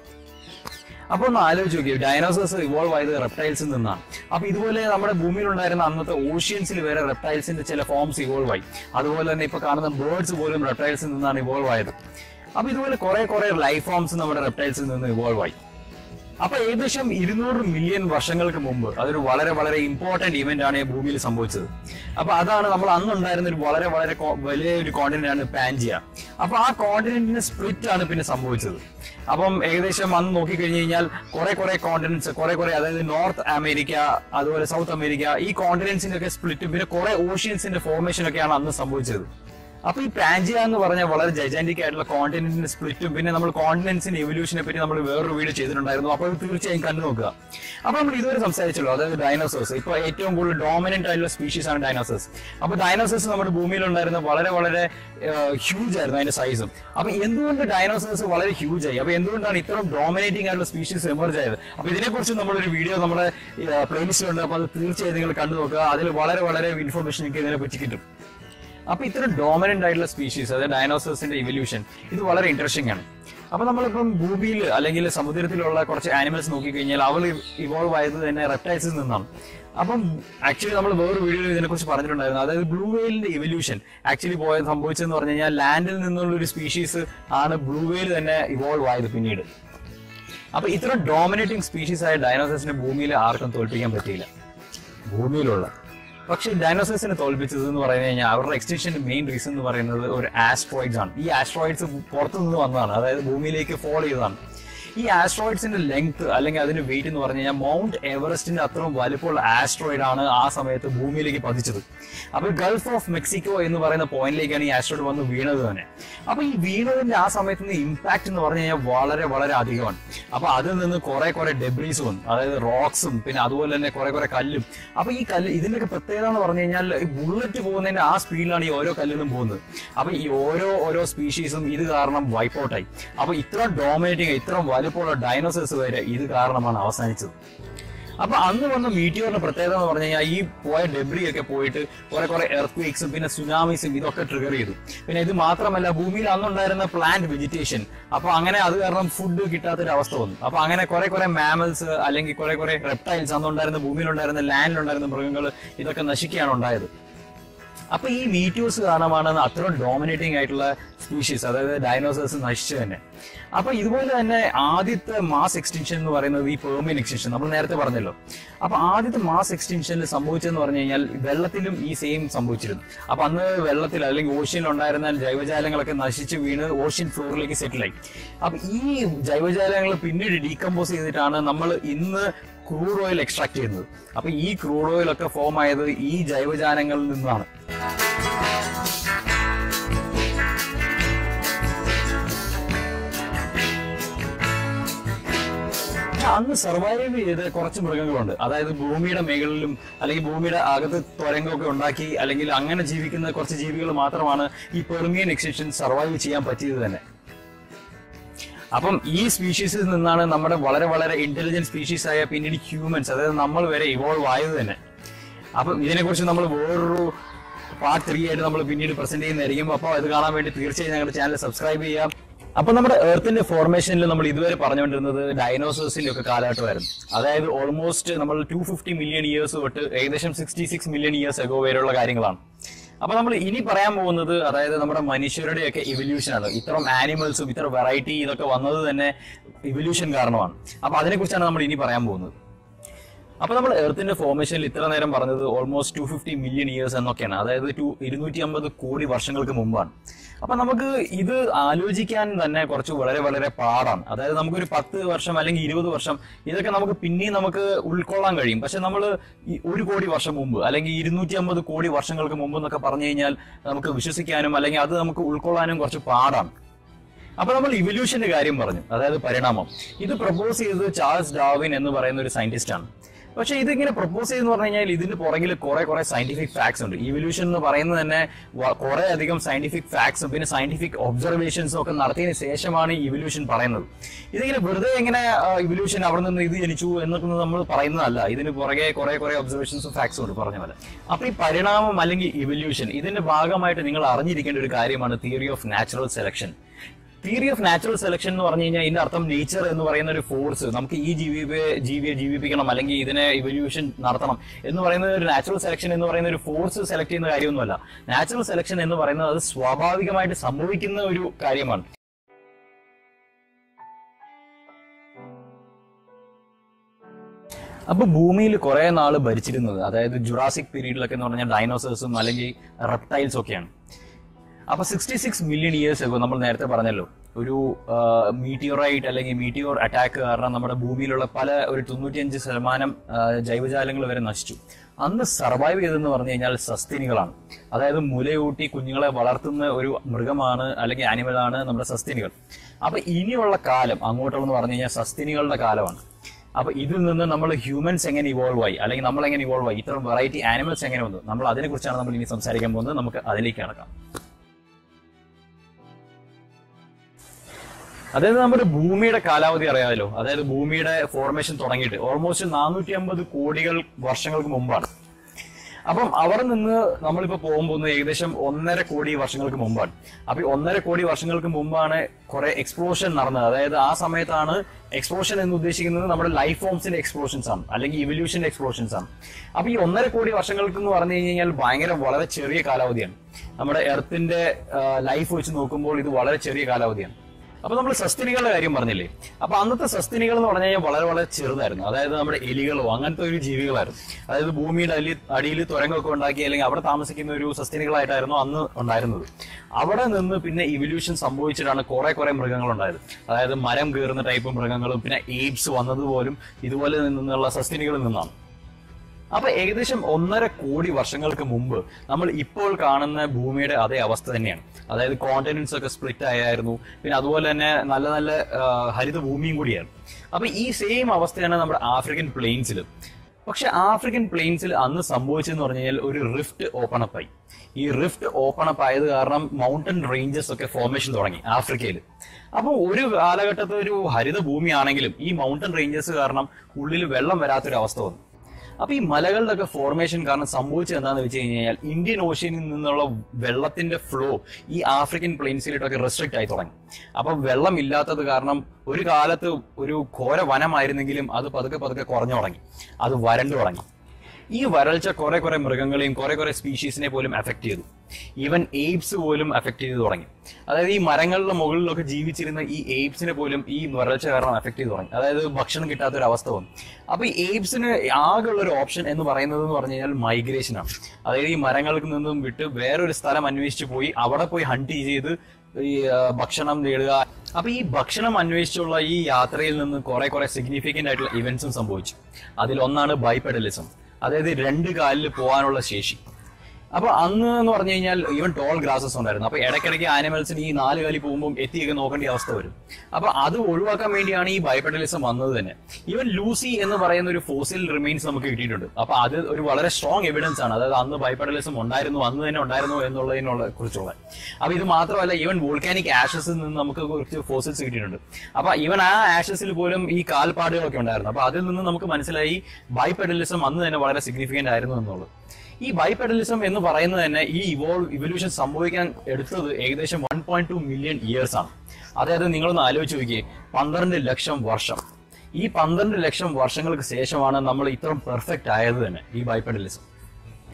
അപ്പൊ ഒന്ന് ആലോചിച്ച് നോക്കിയേ ഡൈനോസേഴ്സ് ഇവോൾവ് ആയത് റെപ്റ്റൈൽസിൽ നിന്നാണ് അപ്പൊ ഇതുപോലെ നമ്മുടെ ഭൂമിയിൽ ഉണ്ടായിരുന്ന അന്നത്തെ ഓഷ്യൻസിൽ വരെ റെപ്റ്റൈൽസിന്റെ ചില ഫോംസ് ഇവോൾവ് ആയി അതുപോലെ തന്നെ ഇപ്പൊ കാണുന്ന ബേർഡ്സ് പോലും റെപ്റ്റൈൽസിൽ നിന്നാണ് ഇവോൾവ് ആയത് അപ്പൊ ഇതുപോലെ കുറെ കുറെ ലൈഫ് ഫോംസ് നമ്മുടെ റെപ്റ്റൈൽസിൽ നിന്ന് ഇവോൾവ് ആയി അപ്പൊ ഏകദേശം ഇരുന്നൂറ് മില്യൺ വർഷങ്ങൾക്ക് മുമ്പ് അതൊരു വളരെ വളരെ ഇമ്പോർട്ടന്റ് ഇവന്റ് ആണ് ഈ ഭൂമിയിൽ സംഭവിച്ചത് അപ്പൊ അതാണ് നമ്മൾ അന്നുണ്ടായിരുന്ന ഒരു വളരെ വളരെ കോ- വലിയ ഒരു കോണ്ടിനെന്റ് ആണ് പാൻജിയ അപ്പൊ ആ കോണ്ടിനെന്റിന് സ്പ്ലിറ്റ് ആണ് പിന്നെ സംഭവിച്ചത് അപ്പം ഏകദേശം അന്ന് നോക്കിക്കഴിഞ്ഞ് കഴിഞ്ഞാൽ കുറെ കുറെ കോണ്ടിനൻസ് കുറെ കുറെ അതായത് നോർത്ത് അമേരിക്ക അതുപോലെ സൗത്ത് അമേരിക്ക ഈ കോണ്ടിനൻസിന്റെ ഒക്കെ സ്പ്ലിറ്റും പിന്നെ കുറെ ഓഷ്യൻസിന്റെ ഫോർമേഷൻ ഒക്കെയാണ് അന്ന് സംഭവിച്ചത് അപ്പൊ ഈ പാൻജിയ എന്ന് പറഞ്ഞ വളരെ ജൈജാന്റിക് ആയിട്ടുള്ള കോണ്ടിനെന്റിന്റെ സ്പ്ലിറ്റും പിന്നെ നമ്മൾ കോണ്ടിനെന്റ്സിന്റെ എവല്യൂഷനെ പറ്റി നമ്മൾ വേറൊരു വീഡിയോ ചെയ്തിട്ടുണ്ടായിരുന്നു അപ്പോൾ അത് തീർച്ചയായും കണ്ടു നോക്കുക അപ്പൊ നമ്മൾ ഇതുവരെ സംസാരിച്ചല്ലോ അതായത് ഡൈനോസേഴ്സ് ഇപ്പൊ ഏറ്റവും കൂടുതൽ ഡോമിനന്റ് ആയിട്ടുള്ള സ്പീഷീസ് ആണ് ഡൈനോസേഴ്സ് അപ്പൊ ഡൈനോസേഴ്സ് നമ്മുടെ ഭൂമിയിൽ ഉണ്ടായിരുന്ന വളരെ വളരെ ഹ്യൂജ് ആയിരുന്നു അതിന്റെ സൈസും അപ്പൊ എന്തുകൊണ്ട് ഡൈനോസേഴ്സ് വളരെ ഹ്യൂജ് ആയി അപ്പൊ എന്തുകൊണ്ടാണ് ഇത്രയും ഡോമിനേറ്റിംഗ് ആയിട്ടുള്ള സ്പീഷീസ് എമർജ് ആയത് അപ്പൊ ഇതിനെക്കുറിച്ച് നമ്മളൊരു വീഡിയോ നമ്മുടെ പ്ലേലിസ്റ്റിലുണ്ട് അപ്പൊ അത് തീർച്ചയായും നിങ്ങൾ കണ്ടു നോക്കുക അതിൽ വളരെ വളരെ ഇൻഫർമേഷൻ എനിക്ക് ഇതിനെ പറ്റി കിട്ടും അപ്പൊ ഇത്തരം ഡോമിനന്റ് ആയിട്ടുള്ള സ്പീഷീസ് അതായത് ഡൈനോസേഴ്സിന്റെ ഇവല്യൂഷൻ ഇത് വളരെ ഇൻട്രസ്റ്റിംഗ് ആണ് അപ്പൊ നമ്മളിപ്പം ഭൂമിയിൽ അല്ലെങ്കിൽ സമുദ്രത്തിലുള്ള കുറച്ച് ആനിമൽസ് നോക്കിക്കഴിഞ്ഞാൽ അവൾ ഇവോൾവ് ആയത് തന്നെ റെപ്റ്റൈൽസിൽ നിന്നാണ് അപ്പം ആക്ച്വലി നമ്മൾ വേറൊരു വീഡിയോയിൽ ഇതിനെക്കുറിച്ച് പറഞ്ഞിട്ടുണ്ടായിരുന്നു അതായത് ബ്ലൂ വെയിലിന്റെ ഇവല്യൂഷൻ ആക്ച്വലി പോയത് സംഭവിച്ചതെന്ന് പറഞ്ഞു കഴിഞ്ഞാൽ ലാൻഡിൽ നിന്നുള്ള ഒരു സ്പീഷീസ് ആണ് ബ്ലൂ വെയിൽ തന്നെ ഇവോൾവ് ആയത് പിന്നീട് അപ്പൊ ഇത്തരം ഡോമിനേറ്റിംഗ് സ്പീഷീസ് ആയ ഡൈനോസേഴ്സിനെ ഭൂമിയിൽ ആർക്കും തോൽപ്പിക്കാൻ പറ്റിയില്ല ഭൂമിയിലുള്ള പക്ഷെ ഡൈനോസേഴ്സിനെ തോൽപ്പിച്ചത് എന്ന് പറഞ്ഞു കഴിഞ്ഞാൽ അവരുടെ എക്സ്റ്റൻഷന്റെ മെയിൻ റീസൺ എന്ന് പറയുന്നത് ഒരു ആസ്ട്രോയിഡ്സ് ആണ് ഈ ആസ്ട്രോയിഡ്സ് പുറത്തു നിന്ന് വന്നതാണ് അതായത് ഭൂമിയിലേക്ക് ഫോൾ ചെയ്തതാണ് ഈ ആസ്ട്രോയിഡ്സിന്റെ ലെങ്ത് അല്ലെങ്കിൽ അതിന്റെ വെയിറ്റ് എന്ന് പറഞ്ഞു കഴിഞ്ഞാൽ മൗണ്ട് എവറസ്റ്റിന്റെ അത്രയും വലുപ്പമുള്ള ആസ്ട്രോയിഡ് ആണ് ആ സമയത്ത് ഭൂമിയിലേക്ക് പതിച്ചത് അപ്പൊ ഗൾഫ് ഓഫ് മെക്സിക്കോ എന്ന് പറയുന്ന പോയിന്റിലേക്കാണ് ഈ ആസ്ട്രോയിഡ് വന്ന് വീണത് തന്നെ അപ്പൊ ഈ വീണതിന്റെ ആ സമയത്ത് ഇമ്പാക്ട് എന്ന് പറഞ്ഞു കഴിഞ്ഞാൽ വളരെ വളരെ അധികമാണ് അപ്പൊ അതിൽ നിന്ന് കുറെ കുറെ ഡെബ്രീസ് വന്നു അതായത് റോക്സും പിന്നെ അതുപോലെ തന്നെ കുറെ കുറെ കല്ലും അപ്പൊ ഈ കല്ല് ഇതിന്റെയൊക്കെ പ്രത്യേകത എന്ന് പറഞ്ഞു കഴിഞ്ഞാൽ ഈ ബുള്ളറ്റ് പോകുന്നതിന്റെ ആ സ്പീഡിലാണ് ഈ ഓരോ കല്ലിലും പോകുന്നത് അപ്പൊ ഈ ഓരോ ഓരോ സ്പീഷീസും ഇത് കാരണം വൈപ്പ് ഔട്ടായി അപ്പൊ ഇത്ര ഡോമിനേറ്റിംഗ് ഇത്ര വലുപ്പമുള്ള ഡൈനോസേഴ്സ് വരെ ഇത് കാരണമാണ് അവസാനിച്ചത് അപ്പൊ അന്ന് വന്ന മീറ്റിയോറിന്റെ പ്രത്യേകത എന്ന് പറഞ്ഞു കഴിഞ്ഞാൽ ഈ പോയ ഡെബ്രി ഒക്കെ പോയിട്ട് കുറെ കുറെ എർത്ത് വേക്സും പിന്നെ സുനാമീസും ഇതൊക്കെ ട്രിഗർ ചെയ്തു പിന്നെ ഇത് മാത്രമല്ല ഭൂമിയിൽ അന്നുണ്ടായിരുന്ന പ്ലാന്റ് വെജിറ്റേഷൻ അപ്പൊ അങ്ങനെ അത് കാരണം ഫുഡ് കിട്ടാത്തൊരു അവസ്ഥ വന്നു അപ്പൊ അങ്ങനെ കുറെ കുറെ മാമൽസ് അല്ലെങ്കിൽ കുറെ കുറെ റെപ്റ്റൈൽസ് അന്നുണ്ടായിരുന്ന ഭൂമിയിലുണ്ടായിരുന്ന ലാൻഡിലുണ്ടായിരുന്ന മൃഗങ്ങൾ ഇതൊക്കെ നശിക്കുകയാണ് ഉണ്ടായത് അപ്പൊ ഈ മീറ്റോസ് കാരണമാണ് അത്രയും ഡോമിനേറ്റിംഗ് ആയിട്ടുള്ള സ്പീഷീസ് അതായത് ഡൈനോസേഴ്സ് നശിച്ചു തന്നെ അപ്പൊ ഇതുപോലെ തന്നെ ആദ്യത്തെ മാസ് എക്സ്റ്റൻഷൻ എന്ന് പറയുന്നത് ഈ പെർമിയൻ എക്സ്റ്റൻഷൻ നമ്മൾ നേരത്തെ പറഞ്ഞല്ലോ അപ്പൊ ആദ്യത്തെ മാസ് എക്സ്റ്റൻഷനിൽ സംഭവിച്ചതെന്ന് പറഞ്ഞു കഴിഞ്ഞാൽ വെള്ളത്തിലും ഈ സെയിം സംഭവിച്ചിരുന്നു അപ്പൊ അന്ന് വെള്ളത്തിൽ അല്ലെങ്കിൽ ഓഷ്യനിൽ ഉണ്ടായിരുന്ന ജൈവജാലങ്ങളൊക്കെ നശിച്ച് വീണ് ഓഷ്യൻ ഫ്ലോറിലേക്ക് സെറ്റിലായി അപ്പൊ ഈ ജൈവജാലങ്ങൾ പിന്നീട് ഡീകമ്പോസ് ചെയ്തിട്ടാണ് നമ്മൾ ഇന്ന് ക്രൂഡ് ഓയിൽ എക്സ്ട്രാക്ട് ചെയ്യുന്നത് അപ്പൊ ഈ ക്രൂഡ് ഓയിൽ ഒക്കെ ഫോം ആയത് ഈ ജൈവജാലങ്ങളിൽ നിന്നാണ് അന്ന് സർവൈവ് ചെയ്ത കുറച്ച് മൃഗങ്ങളുണ്ട് അതായത് ഭൂമിയുടെ മേഖലയിലും അല്ലെങ്കിൽ ഭൂമിയുടെ അകത്ത് തുരങ്കമൊക്കെ ഉണ്ടാക്കി അല്ലെങ്കിൽ അങ്ങനെ ജീവിക്കുന്ന കുറച്ച് ജീവികൾ മാത്രമാണ് ഈ പെർമിയൻ എക്സ്റ്റൻഷൻ സർവൈവ് ചെയ്യാൻ പറ്റിയത് തന്നെ അപ്പം ഈ സ്പീഷീസിൽ നിന്നാണ് നമ്മുടെ വളരെ വളരെ ഇന്റലിജന്റ് സ്പീഷീസ് ആയ പിന്നീട് ഹ്യൂമൻസ് അതായത് നമ്മൾ വരെ ഇവോൾവ് ആയത് തന്നെ അപ്പം ഇതിനെക്കുറിച്ച് നമ്മൾ വേറൊരു പാർട്ട് ത്രീ ആയിട്ട് നമ്മൾ പിന്നീട് പ്രസന്റ് ചെയ്യുന്നതായിരിക്കും അപ്പോൾ അത് കാണാൻ വേണ്ടി തീർച്ചയായും ഞങ്ങളുടെ ചാനൽ സബ്സ്ക്രൈബ് ചെയ്യാം അപ്പൊ നമ്മുടെ എർത്തിന്റെ ഫോർമേഷനിൽ നമ്മൾ ഇതുവരെ പറഞ്ഞുകൊണ്ടിരുന്നത് ഡൈനോസേഴ്സിന്റെ ഒക്കെ കാലഘട്ടമായിരുന്നു അതായത് ഓൾമോസ്റ്റ് നമ്മൾ ടു ഫിഫ്റ്റി മില്യൺ ഇയേഴ്സ് തൊട്ട് ഏകദേശം sixty six million years ago വരെയുള്ള കാര്യങ്ങളാണ് അപ്പൊ നമ്മൾ ഇനി പറയാൻ പോകുന്നത് അതായത് നമ്മുടെ മനുഷ്യരുടെയൊക്കെ ഇവല്യൂഷൻ ആണ് ഇത്തരം ആനിമൽസും ഇത്ര വെറൈറ്റി ഇതൊക്കെ വന്നത് തന്നെ ഇവല്യൂഷൻ കാരണമാണ് അപ്പൊ അതിനെക്കുറിച്ചാണ് നമ്മൾ ഇനി പറയാൻ പോകുന്നത് അപ്പൊ നമ്മൾ എർത്തിന്റെ ഫോർമേഷനിൽ ഇത്ര നേരം പറഞ്ഞത് almost two fifty million years എന്നൊക്കെയാണ് അതായത് ടു ഇരുന്നൂറ്റി അമ്പത് കോടി വർഷങ്ങൾക്ക് മുമ്പാണ് അപ്പൊ നമുക്ക് ഇത് ആലോചിക്കാൻ തന്നെ കുറച്ച് വളരെ വളരെ പാടാണ് അതായത് നമുക്കൊരു പത്ത് വർഷം അല്ലെങ്കിൽ ഇരുപത് വർഷം ഇതൊക്കെ നമുക്ക് പിന്നെയും നമുക്ക് ഉൾക്കൊള്ളാൻ കഴിയും പക്ഷെ നമ്മൾ ഒരു കോടി വർഷം മുമ്പ് അല്ലെങ്കിൽ ഇരുന്നൂറ്റി അമ്പത് കോടി വർഷങ്ങൾക്ക് മുമ്പ് എന്നൊക്കെ പറഞ്ഞു കഴിഞ്ഞാൽ നമുക്ക് വിശ്വസിക്കാനും അല്ലെങ്കിൽ അത് നമുക്ക് ഉൾക്കൊള്ളാനും കുറച്ച് പാടാണ് അപ്പൊ നമ്മൾ ഇവല്യൂഷന്റെ കാര്യം പറഞ്ഞു അതായത് പരിണാമം ഇത് പ്രപ്പോസ് ചെയ്തത് ചാൾസ് ഡാർവിൻ എന്ന് പറയുന്ന ഒരു സയന്റിസ്റ്റ് ആണ് പക്ഷെ ഇതിങ്ങനെ പ്രപ്പോസ് ചെയ്തെന്ന് പറഞ്ഞു കഴിഞ്ഞാൽ ഇതിന് പുറകിൽ കുറെ കുറെ സയന്റിഫിക് ഫാക്ട്സ് ഉണ്ട് ഇവല്യൂഷൻ എന്ന് പറയുന്നത് തന്നെ വ- കുറെ അധികം സയന്റിഫിക് ഫാക്ട്സും പിന്നെ സയന്റിഫിക് ഒബ്സർവേഷൻസും ഒക്കെ നടത്തിയതിന് ശേഷമാണ് ഈ ഇവല്യൂഷൻ പറയുന്നത് ഇതിങ്ങനെ വെറുതെ എങ്ങനെ ഇവല്യൂഷൻ അവിടെ നിന്ന് ഇത് ജനിച്ചു എന്നൊക്കെ നമ്മൾ പറയുന്നതല്ല ഇതിന് പുറകെ കുറെ കുറെ ഒബ്സർവേഷൻസും ഫാക്ട്സും ഉണ്ട് പറഞ്ഞ പോലെ അപ്പൊ ഈ പരിണാമം അല്ലെങ്കിൽ ഇവല്യൂഷൻ ഇതിന്റെ ഭാഗമായിട്ട് നിങ്ങൾ അറിഞ്ഞിരിക്കേണ്ട ഒരു കാര്യമാണ് theory of natural selection theory of natural selection എന്ന് പറഞ്ഞു കഴിഞ്ഞാൽ ഇതിന്റെ അർത്ഥം നേച്ചർ എന്ന് പറയുന്ന ഒരു ഫോഴ്സ് നമുക്ക് ഈ ജീവിയെ ജീവിയെ ജീവിപ്പിക്കണം അല്ലെങ്കിൽ ഇതിനെ ഇവല്യൂഷൻ നടത്തണം എന്ന് പറയുന്ന ഒരു നാച്ചുറൽ സെലക്ഷൻ എന്ന് പറയുന്ന ഒരു ഫോഴ്സ് സെലക്ട് ചെയ്യുന്ന കാര്യമൊന്നുമല്ല നാച്ചുറൽ സെലക്ഷൻ എന്ന് പറയുന്നത് അത് സ്വാഭാവികമായിട്ട് സംഭവിക്കുന്ന ഒരു കാര്യമാണ് അപ്പൊ ഭൂമിയിൽ കുറെ നാൾ ഭരിച്ചിരുന്നത് അതായത് ജുറാസിക് പീരീഡിലൊക്കെ എന്ന് പറഞ്ഞാൽ ഡൈനോസേഴ്സും അല്ലെങ്കിൽ റെപ്റ്റൈൽസ് ഒക്കെയാണ് അപ്പൊ സിക്സ്റ്റി സിക്സ് മില്യൺ ഇയേഴ്സ് ആകും നമ്മൾ നേരത്തെ പറഞ്ഞല്ലോ ഒരു മീറ്റിയോറൈറ്റ് അല്ലെങ്കിൽ മീറ്റിയോർ അറ്റാക്ക് കാരണം നമ്മുടെ ഭൂമിയിലുള്ള പല ഒരു തൊണ്ണൂറ്റിയഞ്ച് ശതമാനം ആ, ജൈവജാലങ്ങൾ വരെ നശിച്ചു അന്ന് സർവൈവ് ചെയ്തെന്ന് പറഞ്ഞു കഴിഞ്ഞാൽ സസ്തിനികളാണ് അതായത് മുലയൂട്ടി കുഞ്ഞുങ്ങളെ വളർത്തുന്ന ഒരു മൃഗമാണ് അല്ലെങ്കിൽ ആനിമലാണ് നമ്മുടെ സസ്തിനികൾ അപ്പൊ ഇനിയുള്ള കാലം അങ്ങോട്ടുള്ളതെന്ന് പറഞ്ഞു കഴിഞ്ഞാൽ സസ്തിനികളുടെ കാലമാണ് അപ്പൊ ഇതിൽ നിന്ന് നമ്മൾ ഹ്യൂമൻസ് എങ്ങനെ ഇവോൾവ് ആയി അല്ലെങ്കിൽ നമ്മൾ എങ്ങനെ ഇവോൾവ് ആയി ഇത്തരം വെറൈറ്റി ആനിമൽസ് എങ്ങനെ വന്നു നമ്മൾ അതിനെ കുറിച്ചാണ് നമ്മൾ ഇനി സംസാരിക്കാൻ പോകുന്നത് നമുക്ക് അതിലേക്ക് കടക്കാം അതായത് നമ്മുടെ ഭൂമിയുടെ കാലാവധി അറിയാമല്ലോ അതായത് ഭൂമിയുടെ ഫോർമേഷൻ തുടങ്ങിയിട്ട് ഓൾമോസ്റ്റ് നാനൂറ്റി അമ്പത് കോടികൾ വർഷങ്ങൾക്ക് മുമ്പാണ് അപ്പം അവിടെ നിന്ന് നമ്മളിപ്പോ പോകാൻ പോകുന്നത് ഏകദേശം ഒന്നര കോടി വർഷങ്ങൾക്ക് മുമ്പാണ് അപ്പൊ ഈ ഒന്നര കോടി വർഷങ്ങൾക്ക് മുമ്പാണ് കുറെ എക്സ്പ്ലോഷൻ നടന്നത് അതായത് ആ സമയത്താണ് എക്സ്പ്ലോഷൻ എന്ന് ഉദ്ദേശിക്കുന്നത് നമ്മുടെ ലൈഫ് ഫോംസിന്റെ എക്സ്പ്ലോഷൻസ് ആണ് അല്ലെങ്കിൽ ഇവല്യൂഷന്റെ എക്സ്പ്ലോഷൻസ് ആണ് അപ്പൊ ഈ ഒന്നര കോടി വർഷങ്ങൾക്ക് എന്ന് പറഞ്ഞു കഴിഞ്ഞാൽ ഭയങ്കര വളരെ ചെറിയ കാലാവധിയാണ് നമ്മുടെ എർത്തിന്റെ ലൈഫ് വെച്ച് നോക്കുമ്പോൾ ഇത് വളരെ ചെറിയ കാലാവധിയാണ് അപ്പൊ നമ്മൾ സസ്തിനികളുടെ കാര്യം പറഞ്ഞില്ലേ അപ്പൊ അന്നത്തെ സസ്തിനികൾ എന്ന് പറഞ്ഞു കഴിഞ്ഞാൽ വളരെ വളരെ ചെറുതായിരുന്നു അതായത് നമ്മുടെ എലികളോ അങ്ങനത്തെ ഒരു ജീവികളായിരുന്നു അതായത് ഭൂമിയുടെ അടി അടിയിൽ തുരങ്കമൊക്കെ ഉണ്ടാക്കി അല്ലെങ്കിൽ അവിടെ താമസിക്കുന്ന ഒരു സസ്തിനികളായിട്ടായിരുന്നു അന്ന് ഉണ്ടായിരുന്നത് അവിടെ നിന്ന് പിന്നെ ഇവല്യൂഷൻ സംഭവിച്ചിട്ടാണ് കുറെ കുറെ മൃഗങ്ങൾ ഉണ്ടായത് അതായത് മരം കയറുന്ന ടൈപ്പ് മൃഗങ്ങളും പിന്നെ എയ്ഡ്സ് വന്നതുപോലും ഇതുപോലെ നിന്നുള്ള സസ്തിനികളിൽ നിന്നാണ് അപ്പൊ ഏകദേശം ഒന്നര കോടി വർഷങ്ങൾക്ക് മുമ്പ് നമ്മൾ ഇപ്പോൾ കാണുന്ന ഭൂമിയുടെ അതേ അവസ്ഥ തന്നെയാണ് അതായത് കോണ്ടിനൻസ് ഒക്കെ സ്പ്ലിറ്റ് ആയായിരുന്നു പിന്നെ അതുപോലെ തന്നെ നല്ല നല്ല ആ, ഹരിത ഭൂമിയും കൂടിയായിരുന്നു അപ്പൊ ഈ സെയിം അവസ്ഥയാണ് നമ്മുടെ ആഫ്രിക്കൻ പ്ലെയിൻസിൽ പക്ഷെ ആഫ്രിക്കൻ പ്ലെയിൻസിൽ അന്ന് സംഭവിച്ചെന്ന് പറഞ്ഞു കഴിഞ്ഞാൽ ഒരു റിഫ്റ്റ് ഓപ്പൺ അപ്പ് ആയി ഈ റിഫ്റ്റ് ഓപ്പൺ അപ്പ് ആയത് കാരണം മൗണ്ടൻ റേഞ്ചസ് ഒക്കെ ഫോർമേഷൻ തുടങ്ങി ആഫ്രിക്കയിൽ അപ്പൊ ഒരു കാലഘട്ടത്തിൽ ഒരു ഹരിത ഭൂമിയാണെങ്കിലും ഈ മൗണ്ടൻ റേഞ്ചസ് കാരണം ഉള്ളിൽ വെള്ളം വരാത്തൊരു അവസ്ഥ വന്നു അപ്പൊ ഈ മലകളുടെ ഒക്കെ ഫോർമേഷൻ കാരണം സംഭവിച്ചത് എന്താന്ന് വെച്ച് കഴിഞ്ഞാൽ ഇന്ത്യൻ ഓഷ്യനിൽ നിന്നുള്ള വെള്ളത്തിന്റെ ഫ്ലോ ഈ ആഫ്രിക്കൻ പ്ലെയിൻസിലോട്ടൊക്കെ റെസ്ട്രിക്റ്റ് ആയി തുടങ്ങി അപ്പൊ വെള്ളം ഇല്ലാത്തത് കാരണം ഒരു കാലത്ത് ഒരു ഘോര വനമായിരുന്നെങ്കിലും അത് പതുക്കെ പതുക്കെ കുറഞ്ഞു തുടങ്ങി അത് വരണ്ടു തുടങ്ങി ഈ വരൾച്ച കുറെ കുറെ മൃഗങ്ങളെയും കുറെ കുറെ സ്പീഷീസിനെ പോലും അഫക്ട് ചെയ്തു ഈവൻ എയ്ബ്സ് പോലും അഫക്ട് ചെയ്തു തുടങ്ങി അതായത് ഈ മരങ്ങളുടെ മുകളിലൊക്കെ ജീവിച്ചിരുന്ന ഈ എയ്ബ്സിനെ പോലും ഈ വരൾച്ച കാരണം അഫക്ട് ചെയ്തു തുടങ്ങി അതായത് ഭക്ഷണം കിട്ടാത്ത ഒരു അവസ്ഥ വന്നു അപ്പൊ ഈ എയ്ബ്സിന് ആകെയുള്ള ഒരു ഓപ്ഷൻ എന്ന് പറയുന്നത് എന്ന് പറഞ്ഞു കഴിഞ്ഞാൽ മൈഗ്രേഷൻ ആണ് അതായത് ഈ മരങ്ങൾക്ക് നിന്നും വിട്ട് വേറൊരു സ്ഥലം അന്വേഷിച്ച് പോയി അവിടെ പോയി ഹണ്ട് ചെയ്ത് ഈ ആ, ഭക്ഷണം നേടുക അപ്പൊ ഈ ഭക്ഷണം അന്വേഷിച്ചുള്ള ഈ യാത്രയിൽ നിന്ന് കുറെ കുറെ സിഗ്നിഫിക്കന്റ് ആയിട്ടുള്ള ഇവന്റ്സും സംഭവിച്ചു അതിൽ ഒന്നാണ് ബൈപെഡലിസം അതായത് രണ്ട് കാലിൽ പോകാനുള്ള ശേഷി അപ്പൊ അന്ന് എന്ന് പറഞ്ഞു കഴിഞ്ഞാൽ ഈവൻ ടോൾ ഗ്രാസസ് ഉണ്ടായിരുന്നു അപ്പൊ ഇടയ്ക്കിടയ്ക്ക് ആനിമൽസിന് ഈ നാല് കാലി പോകുമ്പോൾ എത്തിയൊക്കെ നോക്കേണ്ട അവസ്ഥ വരും അപ്പൊ അത് ഒഴിവാക്കാൻ വേണ്ടിയാണ് ഈ ബയോപെഡലിസം വന്നത് തന്നെ ഈവൻ ലൂസി എന്ന് പറയുന്ന ഒരു ഫോസിൽ റിമൈൻസ് നമുക്ക് കിട്ടിയിട്ടുണ്ട് അപ്പൊ അത് ഒരു വളരെ സ്ട്രോങ് എവിഡൻസ് ആണ് അതായത് അന്ന് ബയോപെഡലിസം ഉണ്ടായിരുന്നു അന്ന് തന്നെ ഉണ്ടായിരുന്നു എന്നുള്ളതിനുള്ള കുറിച്ചുള്ള അപ്പൊ ഇത് മാത്രമല്ല ഈവൻ വോൾക്കാനിക് ആഷസിൽ നിന്ന് നമുക്ക് കുറച്ച് ഫോസിൽസ് കിട്ടിയിട്ടുണ്ട് അപ്പൊ ഈവൻ ആ ആഷസിൽ പോലും ഈ കാൽപ്പാടുകളൊക്കെ ഉണ്ടായിരുന്നു അപ്പൊ അതിൽ നിന്ന് നമുക്ക് മനസ്സിലായി ബൈപെഡലിസം അന്ന് തന്നെ വളരെ സിഗ്നിഫിക്കന്റ് ആയിരുന്നു എന്നുള്ളത് ഈ ബൈപെഡലിസം എന്ന് പറയുന്നത് തന്നെ ഈ ഇവോൾവ് ഇവല്യൂഷൻ സംഭവിക്കാൻ എടുത്തത് ഏകദേശം one point two million years ആണ് അതായത് നിങ്ങളൊന്ന് ആലോചിച്ച് നോക്കിയേ പന്ത്രണ്ട് ലക്ഷം വർഷം ഈ പന്ത്രണ്ട് ലക്ഷം വർഷങ്ങൾക്ക് ശേഷമാണ് നമ്മൾ ഇത്രയും പെർഫെക്റ്റ് ആയത് തന്നെ ഈ ബൈപെഡലിസം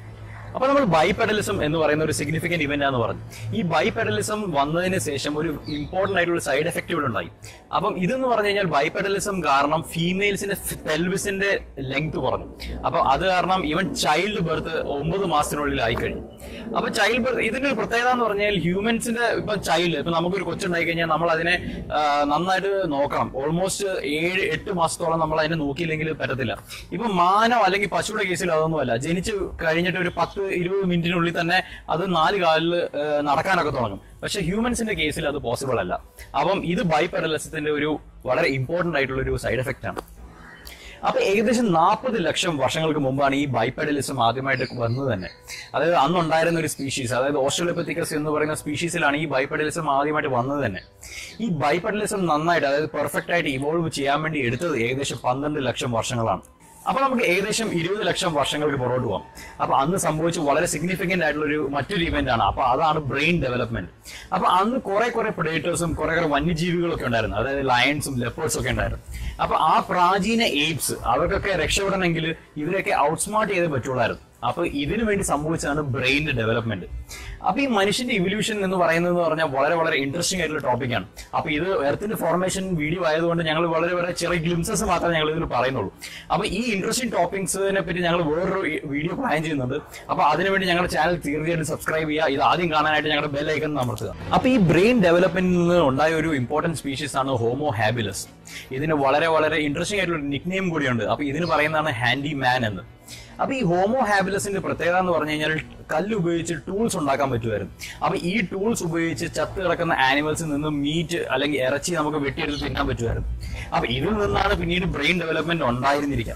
അപ്പൊ നമ്മൾ ബൈപെഡലിസം എന്ന് പറയുന്ന ഒരു സിഗ്നിഫിക്കന്റ് ഇവന്റ് ആണെന്ന് പറഞ്ഞു ഈ ബൈപെഡലിസം വന്നതിന് ശേഷം ഒരു ഇമ്പോർട്ടന്റ് ആയിട്ടുള്ള സൈഡ് എഫക്റ്റ് ഇവിടെ ഉണ്ടായി അപ്പം ഇതെന്ന് പറഞ്ഞു കഴിഞ്ഞാൽ ബൈപെഡലിസം കാരണം ഫീമെയിൽസിന്റെ പെൽവിസിന്റെ ലെങ്ത് കുറഞ്ഞു അപ്പൊ അത് കാരണം ഈവൻ ചൈൽഡ് ബർത്ത് ഒമ്പത് മാസത്തിനുള്ളിൽ ആയി കഴിഞ്ഞു അപ്പൊ ചൈൽഡ് ബർത്ത് ഇതിന്റെ ഒരു പ്രത്യേകത എന്ന് പറഞ്ഞാൽ ഹ്യൂമൻസിന്റെ ഇപ്പൊ ചൈൽഡ് ഇപ്പൊ നമുക്കൊരു കൊച്ചുണ്ടായി കഴിഞ്ഞാൽ നമ്മൾ അതിനെ ആ, നന്നായിട്ട് നോക്കണം ഓൾമോസ്റ്റ് ഏഴ് എട്ട് മാസത്തോളം നമ്മൾ അതിനെ നോക്കിയില്ലെങ്കിൽ പറ്റത്തില്ല ഇപ്പൊ മാനോ അല്ലെങ്കിൽ പശുവിടെ കേസിൽ അതൊന്നുമല്ല ജനിച്ച് കഴിഞ്ഞിട്ട് ഒരു പത്ത് ഇരുപത് മിനിറ്റിനുള്ളിൽ തന്നെ അത് നാല് കാലിൽ നടക്കാനൊക്കെ തുടങ്ങും പക്ഷെ ഹ്യൂമൻസിന്റെ കേസിൽ അത് പോസിബിൾ അല്ല അപ്പം ഇത് ബൈപെഡലസത്തിന്റെ ഒരു വളരെ ഇമ്പോർട്ടന്റ് ആയിട്ടുള്ള ഒരു സൈഡ് എഫക്റ്റ് ആണ് അപ്പൊ ഏകദേശം നാൽപ്പത് ലക്ഷം വർഷങ്ങൾക്ക് മുമ്പാണ് ഈ ബൈപെഡലിസം ആദ്യമായിട്ട് വന്നത് തന്നെ അതായത് അന്നുണ്ടായിരുന്ന ഒരു സ്പീഷീസ് അതായത് ഓസ്ട്രേലിയപ്പത്തിക്കസ് എന്ന് പറയുന്ന സ്പീഷീസിലാണ് ഈ ബൈപെഡലിസം ആദ്യമായിട്ട് വന്നത് തന്നെ ഈ ബൈപെഡലിസം നന്നായിട്ട് അതായത് പെർഫെക്റ്റ് ആയിട്ട് ഇവോൾവ് ചെയ്യാൻ വേണ്ടി എടുത്തത് ഏകദേശം പന്ത്രണ്ട് ലക്ഷം വർഷങ്ങളാണ് അപ്പൊ നമുക്ക് ഏകദേശം ഇരുപത് ലക്ഷം വർഷങ്ങൾക്ക് പുറകോട്ട് പോകാം അപ്പൊ അന്ന് സംഭവിച്ച വളരെ സിഗ്നിഫിക്കന്റ് ആയിട്ടുള്ള ഒരു മറ്റൊരു ഇവന്റ് ആണ് അപ്പൊ അതാണ് ബ്രെയിൻ ഡെവലപ്മെന്റ് അപ്പൊ അന്ന് കുറെ കുറെ പ്രഡേറ്റേഴ്സും കുറെ കുറെ വന്യജീവികളൊക്കെ ഉണ്ടായിരുന്നു അതായത് ലയൺസും ലെപ്പേഴ്സും ഒക്കെ ഉണ്ടായിരുന്നു അപ്പൊ ആ പ്രാചീന എയ്പ്സ് അവർക്കൊക്കെ രക്ഷപ്പെടണമെങ്കിൽ ഇവരൊക്കെ ഔട്ട്സ്മാർട്ട് ചെയ്തേ പറ്റുള്ളായിരുന്നു അപ്പൊ ഇതിനു വേണ്ടി സംഭവിച്ചതാണ് ബ്രെയിനിന്റെ ഡെവലപ്മെന്റ് അപ്പൊ ഈ മനുഷ്യന്റെ ഇവല്യൂഷൻ എന്ന് പറയുന്നത് എന്ന് പറഞ്ഞാൽ വളരെ വളരെ ഇൻട്രസ്റ്റിംഗ് ആയിട്ടുള്ള ടോപ്പിക്കാണ് അപ്പൊ ഇത് എർത്തിന്റെ ഫോർമേഷൻ വീഡിയോ ആയതുകൊണ്ട് ഞങ്ങൾ വളരെ വളരെ ചെറിയ ഗ്ലിംസസ് മാത്രമേ ഞങ്ങൾ ഇതിൽ പറയുന്നുള്ളൂ അപ്പൊ ഈ ഇൻട്രസ്റ്റിംഗ് ടോപ്പിക്സിനെ പറ്റി ഞങ്ങൾ വേറൊരു വീഡിയോ പ്ലാൻ ചെയ്യുന്നുണ്ട് അപ്പൊ അതിനുവേണ്ടി ഞങ്ങളുടെ ചാനൽ തീർച്ചയായിട്ടും സബ്സ്ക്രൈബ് ചെയ്യുക ഇത് ആദ്യം കാണാനായിട്ട് ഞങ്ങളുടെ ബെൽ ഐക്കൺ അമർത്തുക അപ്പൊ ഈ ബ്രെയിൻ ഡെവലപ്മെന്റിൽ നിന്ന് ഉണ്ടായ ഒരു ഇമ്പോർട്ടന്റ് സ്പീഷീസ് ആണ് ഹോമോ ഹാബിലസ് ഇതിന് വളരെ വളരെ ഇൻട്രസ്റ്റിംഗ് ആയിട്ടുള്ള നിക് നെയിം കൂടിയുണ്ട് അപ്പൊ ഇതിന് പറയുന്നതാണ് ഹാൻഡി മാൻ എന്ന് അപ്പൊ ഈ ഹോമോ ഹാബിലസിന്റെ പ്രത്യേകത എന്ന് പറഞ്ഞു കഴിഞ്ഞാൽ കല്ല് ഉപയോഗിച്ച് ടൂൾസ് ഉണ്ടാക്കാൻ പറ്റുമായിരുന്നു അപ്പൊ ഈ ടൂൾസ് ഉപയോഗിച്ച് ചത്ത് കിടക്കുന്ന ആനിമൽസിൽ നിന്ന് മീറ്റ് അല്ലെങ്കിൽ ഇറച്ചി നമുക്ക് വെട്ടിയെടുത്ത് തിന്നാൻ പറ്റുമായിരുന്നു അപ്പൊ ഇതിൽ നിന്നാണ് പിന്നീട് ബ്രെയിൻ ഡെവലപ്മെന്റ് ഉണ്ടായിരുന്നിരിക്കാം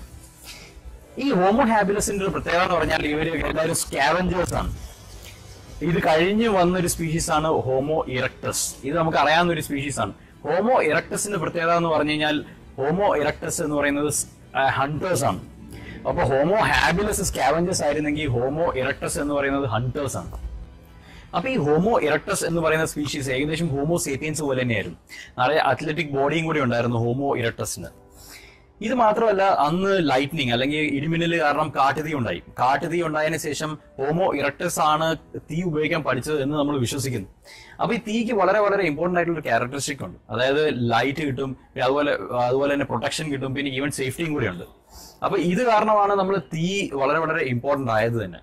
ഈ ഹോമോ ഹാബിലസിന്റെ ഒരു പ്രത്യേകത എന്ന് പറഞ്ഞാൽ ഇവര് എല്ലാവരും സ്കാവഞ്ചേഴ്സ് ആണ് ഇത് കഴിഞ്ഞ് വന്ന ഒരു സ്പീഷീസ് ആണ് ഹോമോ ഇറക്ടസ് ഇത് നമുക്ക് അറിയാവുന്ന ഒരു സ്പീഷീസ് ആണ് ഹോമോ ഇറക്ടസിന്റെ പ്രത്യേകത എന്ന് പറഞ്ഞു കഴിഞ്ഞാൽ ഹോമോ ഇറക്ടസ് എന്ന് പറയുന്നത് ഹണ്ടേഴ്സ് ആണ് അപ്പൊ ഹോമോ ഹാബിലസ് സ്കാവഞ്ചേഴ്സ് ആയിരുന്നെങ്കിൽ ഹോമോ ഇറക്ടസ് എന്ന് പറയുന്നത് ഹണ്ടേഴ്സ് ആണ് അപ്പൊ ഈ ഹോമോ ഇറക്ടസ് എന്ന് പറയുന്ന സ്പീഷീസ് ഏകദേശം ഹോമോ സേപ്പിയൻസ് പോലെ തന്നെയായിരുന്നു നിറയെ അത്ലറ്റിക് ബോഡിയും കൂടി ഉണ്ടായിരുന്നു ഹോമോ ഇറക്ടസിന് ഇത് മാത്രമല്ല അന്ന് ലൈറ്റ്നിങ് അല്ലെങ്കിൽ ഇടിമിന്നൽ കാരണം കാട്ടുതീ ഉണ്ടായി കാട്ടുതീ ഉണ്ടായതിനു ശേഷം ഹോമോ ഇറക്ടസ് ആണ് തീ ഉപയോഗിക്കാൻ പഠിച്ചത് എന്ന് നമ്മൾ വിശ്വസിക്കുന്നു അപ്പൊ ഈ തീക്ക് വളരെ വളരെ ഇമ്പോർട്ടന്റ് ആയിട്ടുള്ള ഒരു ക്യാരക്ടറിസ്റ്റിക് ഉണ്ട് അതായത് ലൈറ്റ് കിട്ടും പിന്നെ അതുപോലെ അതുപോലെ തന്നെ പ്രൊട്ടക്ഷൻ കിട്ടും പിന്നെ ഈവൻ സേഫ്റ്റിയും കൂടി ഉണ്ട് അപ്പൊ ഇത് കാരണമാണ് നമ്മൾ തീ വളരെ വളരെ ഇമ്പോർട്ടന്റ് ആയത് തന്നെ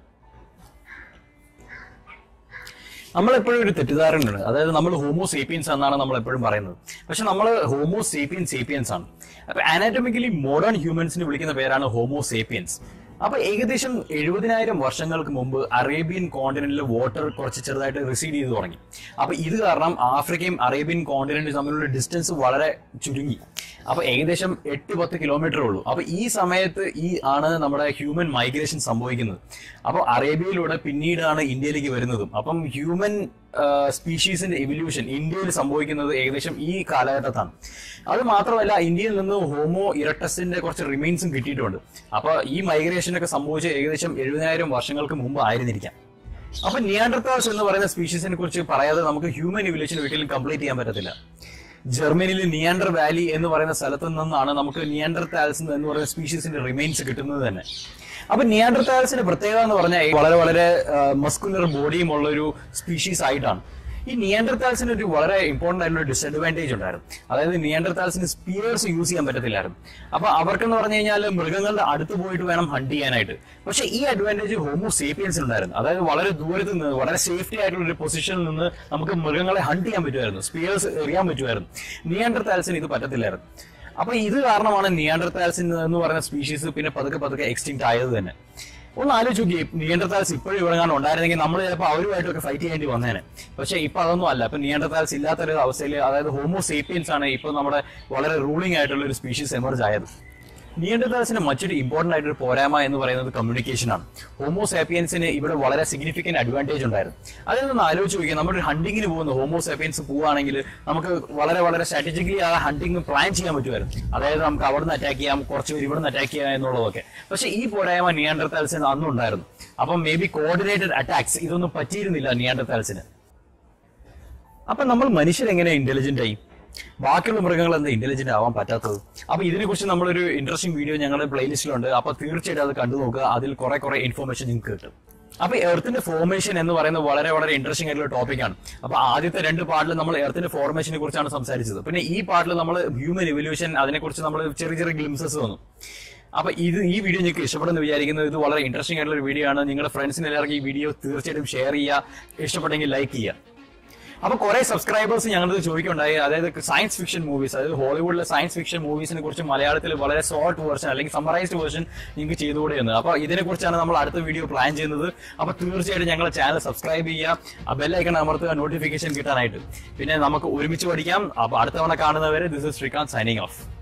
നമ്മൾ എപ്പോഴും ഒരു തെറ്റിദ്ധാരണയുണ്ട് അതായത് നമ്മൾ ഹോമോ സേപ്പിയൻസ് എന്നാണ് നമ്മൾ എപ്പോഴും പറയുന്നത് പക്ഷെ നമ്മൾ ഹോമോ സേപ്പിയൻ സേപ്പിയൻസ് ആണ് അപ്പൊ അനാറ്റമിക്കലി മോഡേൺ ഹ്യൂമൻസിന് വിളിക്കുന്ന പേരാണ് ഹോമോ സേപ്പിയൻസ് അപ്പൊ ഏകദേശം എഴുപതിനായിരം വർഷങ്ങൾക്ക് മുമ്പ് അറേബ്യൻ കോണ്ടിനെന്റിൽ വാട്ടർ കുറച്ച് ചെറുതായിട്ട് റിസീഡ് ചെയ്ത് തുടങ്ങി അപ്പൊ ഇത് കാരണം ആഫ്രിക്കയും അറേബ്യൻ കോണ്ടിനെന്റും തമ്മിലുള്ള ഡിസ്റ്റൻസ് വളരെ ചുരുങ്ങി അപ്പൊ ഏകദേശം എട്ട് പത്ത് കിലോമീറ്റർ ഉള്ളൂ അപ്പൊ ഈ സമയത്ത് ഈ ആണ് നമ്മുടെ ഹ്യൂമൻ മൈഗ്രേഷൻ സംഭവിക്കുന്നത് അപ്പൊ അറേബ്യയിലൂടെ പിന്നീടാണ് ഇന്ത്യയിലേക്ക് വരുന്നതും അപ്പം ഹ്യൂമൻ സ്പീഷീസിന്റെ എവല്യൂഷൻ ഇന്ത്യയിൽ സംഭവിക്കുന്നത് ഏകദേശം ഈ കാലഘട്ടത്താണ് അത് മാത്രമല്ല ഇന്ത്യയിൽ നിന്ന് ഹോമോ ഇറക്ടസിന്റെ കുറച്ച് റിമൈൻസും കിട്ടിയിട്ടുണ്ട് അപ്പൊ ഈ മൈഗ്രേഷൻ ഒക്കെ സംഭവിച്ച ഏകദേശം എഴുപതിനായിരം വർഷങ്ങൾക്ക് മുമ്പ് ആയിരുന്നിരിക്കാം അപ്പൊ നിയാൻഡർത്താസ് എന്ന് പറയുന്ന സ്പീഷീസിനെ കുറിച്ച് പറയാതെ നമുക്ക് ഹ്യൂമൻ ഇവല്യൂഷൻ ഒരിക്കലും കംപ്ലീറ്റ് ചെയ്യാൻ പറ്റത്തില്ല ജർമ്മനിയിൽ നിയാൻഡർ വാലി എന്ന് പറയുന്ന സ്ഥലത്ത് നിന്നാണ് നമുക്ക് നിയാൻഡർതാൽസ് എന്ന് പറയുന്ന സ്പീഷീസിന്റെ റിമൈൻസ് കിട്ടുന്നത് തന്നെ അപ്പൊ നിയാൻഡർതാൽസിന്റെ പ്രത്യേകത എന്ന് പറഞ്ഞാൽ വളരെ വളരെ മസ്കുലർ ബോഡിയും ഉള്ള ഒരു സ്പീഷീസ് ആയിട്ടാണ് ഈ നിയന്ത്രത്താൽസിന് ഒരു വളരെ ഇമ്പോർട്ടന്റ് ആയിട്ടുള്ള ഡിസഡ്വാൻറ്റേജ് ഉണ്ടായിരുന്നു അതായത് നിയന്ത്രത്താൽസിന് സ്പിയേഴ്സ് യൂസ് ചെയ്യാൻ പറ്റത്തില്ലായിരുന്നു അപ്പൊ അവർക്കെന്ന് പറഞ്ഞു കഴിഞ്ഞാൽ മൃഗങ്ങളുടെ അടുത്ത് പോയിട്ട് വേണം ഹണ്ട് ചെയ്യാനായിട്ട് പക്ഷെ ഈ അഡ്വാൻറ്റേജ് ഹോമോ സേപ്പിയൻസ് ഉണ്ടായിരുന്നു അതായത് വളരെ ദൂരത്ത് നിന്ന് വളരെ സേഫ്റ്റി ആയിട്ടുള്ള ഒരു പൊസിഷനിൽ നിന്ന് നമുക്ക് മൃഗങ്ങളെ ഹണ്ട് ചെയ്യാൻ പറ്റുമായിരുന്നു സ്പിയേഴ്സ് എറിയാൻ പറ്റുമായിരുന്നു നിയന്ത്രത്താൽസിന് ഇത് പറ്റത്തില്ലായിരുന്നു അപ്പൊ ഇത് കാരണമാണ് നിയാൻഡർതാൽസിൻ എന്ന് പറയുന്ന സ്പീഷീസ് പിന്നെ പതുക്കെ പതുക്കെ എക്സ്റ്റിങ്ക്ട് ആയത് തന്നെ ഒന്ന് ആലോചിച്ച് നോക്കി നിയന്ത്രത്താൽസ് ഇപ്പോഴും ഇവിടെ കാണാൻ ഉണ്ടായിരുന്നെങ്കിൽ നമ്മൾ ചിലപ്പോൾ അവരുമായിട്ടൊക്കെ ഫൈറ്റ് ചെയ്യേണ്ടി വന്നേനെ പക്ഷെ ഇപ്പൊ അതൊന്നും അല്ല ഇപ്പൊ നിയന്ത്രത്താൽസ് ഇല്ലാത്തൊരു അവസ്ഥയിൽ അതായത് ഹോമോ സേപ്പിയൻസ് ആണ് ഇപ്പൊ നമ്മുടെ വളരെ റൂളിംഗ് ആയിട്ടുള്ള ഒരു സ്പീഷീസ് എമർജ് ആയത് നിയന്ത്രതാൽസിന് മറ്റൊരു ഇമ്പോർട്ടന്റ് ആയിട്ടൊരു പോരായ്മ എന്ന് പറയുന്നത് കമ്മ്യൂണിക്കേഷൻ ആണ് ഹോമോ സാപ്പിയൻസിന് ഇവിടെ വളരെ സിഗ്നിഫിക്കന്റ് അഡ്വാൻറ്റേജ് ഉണ്ടായിരുന്നു അതിൽ നിന്ന് ആലോചിച്ച് നോക്കിയാൽ നമ്മുടെ ഹണ്ടിങ്ങിന് പോകുന്ന ഹോമോ സാപ്പിയൻസ് പോവുകയാണെങ്കിൽ നമുക്ക് വളരെ വളരെ സ്ട്രാറ്റജിക്കലി ആ ഹണ്ടിങ് പ്ലാൻ ചെയ്യാൻ പറ്റുമായിരുന്നു അതായത് നമുക്ക് അവിടെ നിന്ന് അറ്റാക്ക് ചെയ്യാം കുറച്ച് പേര് ഇവിടെ നിന്ന് അറ്റാക്ക് ചെയ്യാം എന്നുള്ളതൊക്കെ പക്ഷെ ഈ പോരായ്മ നിയാൻഡർതാൽസിന് അന്നും ഉണ്ടായിരുന്നു അപ്പം മേ ബി കോർഡിനേറ്റഡ് അറ്റാക്സ് ഇതൊന്നും പറ്റിയിരുന്നില്ല നിയാൻഡർതാൽസിന് അപ്പൊ നമ്മൾ മനുഷ്യർ എങ്ങനെ ഇന്റലിജന്റ് ആയി ബാക്കിയുള്ള മൃഗങ്ങൾ എന്താ ഇന്റലിജന്റ് ആവാൻ പറ്റാത്തത് അപ്പൊ ഇതിനെക്കുറിച്ച് നമ്മളൊരു ഇൻട്രസ്റ്റിംഗ് വീഡിയോ ഞങ്ങളുടെ പ്ലേലിസ്റ്റിലുണ്ട് അപ്പൊ തീർച്ചയായിട്ടും അത് കണ്ടു നോക്കുക അതിൽ കുറെ കുറെ ഇൻഫർമേഷൻ നിങ്ങൾക്ക് കിട്ടും അപ്പൊ എർത്തിന്റെ ഫോർമേഷൻ എന്ന് പറയുന്നത് വളരെ വളരെ ഇൻട്രസ്റ്റിംഗ് ആയിട്ടുള്ള ടോപ്പിക്കാണ് അപ്പൊ ആദ്യത്തെ രണ്ട് പാർട്ടിൽ നമ്മൾ എർത്തിന്റെ ഫോർമേഷനെ കുറിച്ചാണ് സംസാരിച്ചത് പിന്നെ ഈ പാർട്ടിൽ നമ്മൾ ഹ്യൂമൻ ഇവല്യൂഷൻ അതിനെക്കുറിച്ച് നമ്മൾ ചെറിയ ചെറിയ ഗ്ലിംസസ് വന്നു അപ്പൊ ഇത് ഈ വീഡിയോ നിങ്ങൾക്ക് ഇഷ്ടപ്പെടുന്നു വിചാരിക്കുന്നത് ഇത് വളരെ ഇൻട്രസ്റ്റിംഗ് ആയിട്ടുള്ള ഒരു വീഡിയോ ആണ് നിങ്ങളുടെ ഫ്രണ്ട്സിന് എല്ലാവർക്കും ഈ വീഡിയോ തീർച്ചയായിട്ടും ഷെയർ ചെയ്യുക ഇഷ്ടപ്പെട്ടെങ്കിൽ ലൈക്ക് ചെയ്യുക അപ്പൊ കുറെ സബ്സ്ക്രൈബേഴ്സ് ഞങ്ങളത് ചോദിക്കുണ്ടായി അതായത് സയൻസ് ഫിക്ഷൻ മൂവീസ് അതായത് ഹോളിവുഡിലെ സയൻസ് ഫിക്ഷൻ മൂവീസിനെ കുറിച്ച് മലയാളത്തിൽ വളരെ ഷോർട്ട് വേർഷൻ അല്ലെങ്കിൽ സമ്മറൈസ്ഡ് വേർഷൻ നിങ്ങൾക്ക് ചെയ്തുകൂടെ എന്ന് അപ്പൊ ഇതിനെ കുറിച്ചാണ് നമ്മൾ അടുത്ത വീഡിയോ പ്ലാൻ ചെയ്യുന്നത് അപ്പൊ തീർച്ചയായിട്ടും ഞങ്ങളുടെ ചാനൽ സബ്സ്ക്രൈബ് ചെയ്യുക ആ ബെല്ലൈക്കൺ അമർത്തുക നോട്ടിഫിക്കേഷൻ കിട്ടാനായിട്ട് പിന്നെ നമുക്ക് ഒരുമിച്ച് പഠിക്കാം അപ്പൊ അടുത്ത തവണ കാണുന്നവരെ this is Srikanth signing of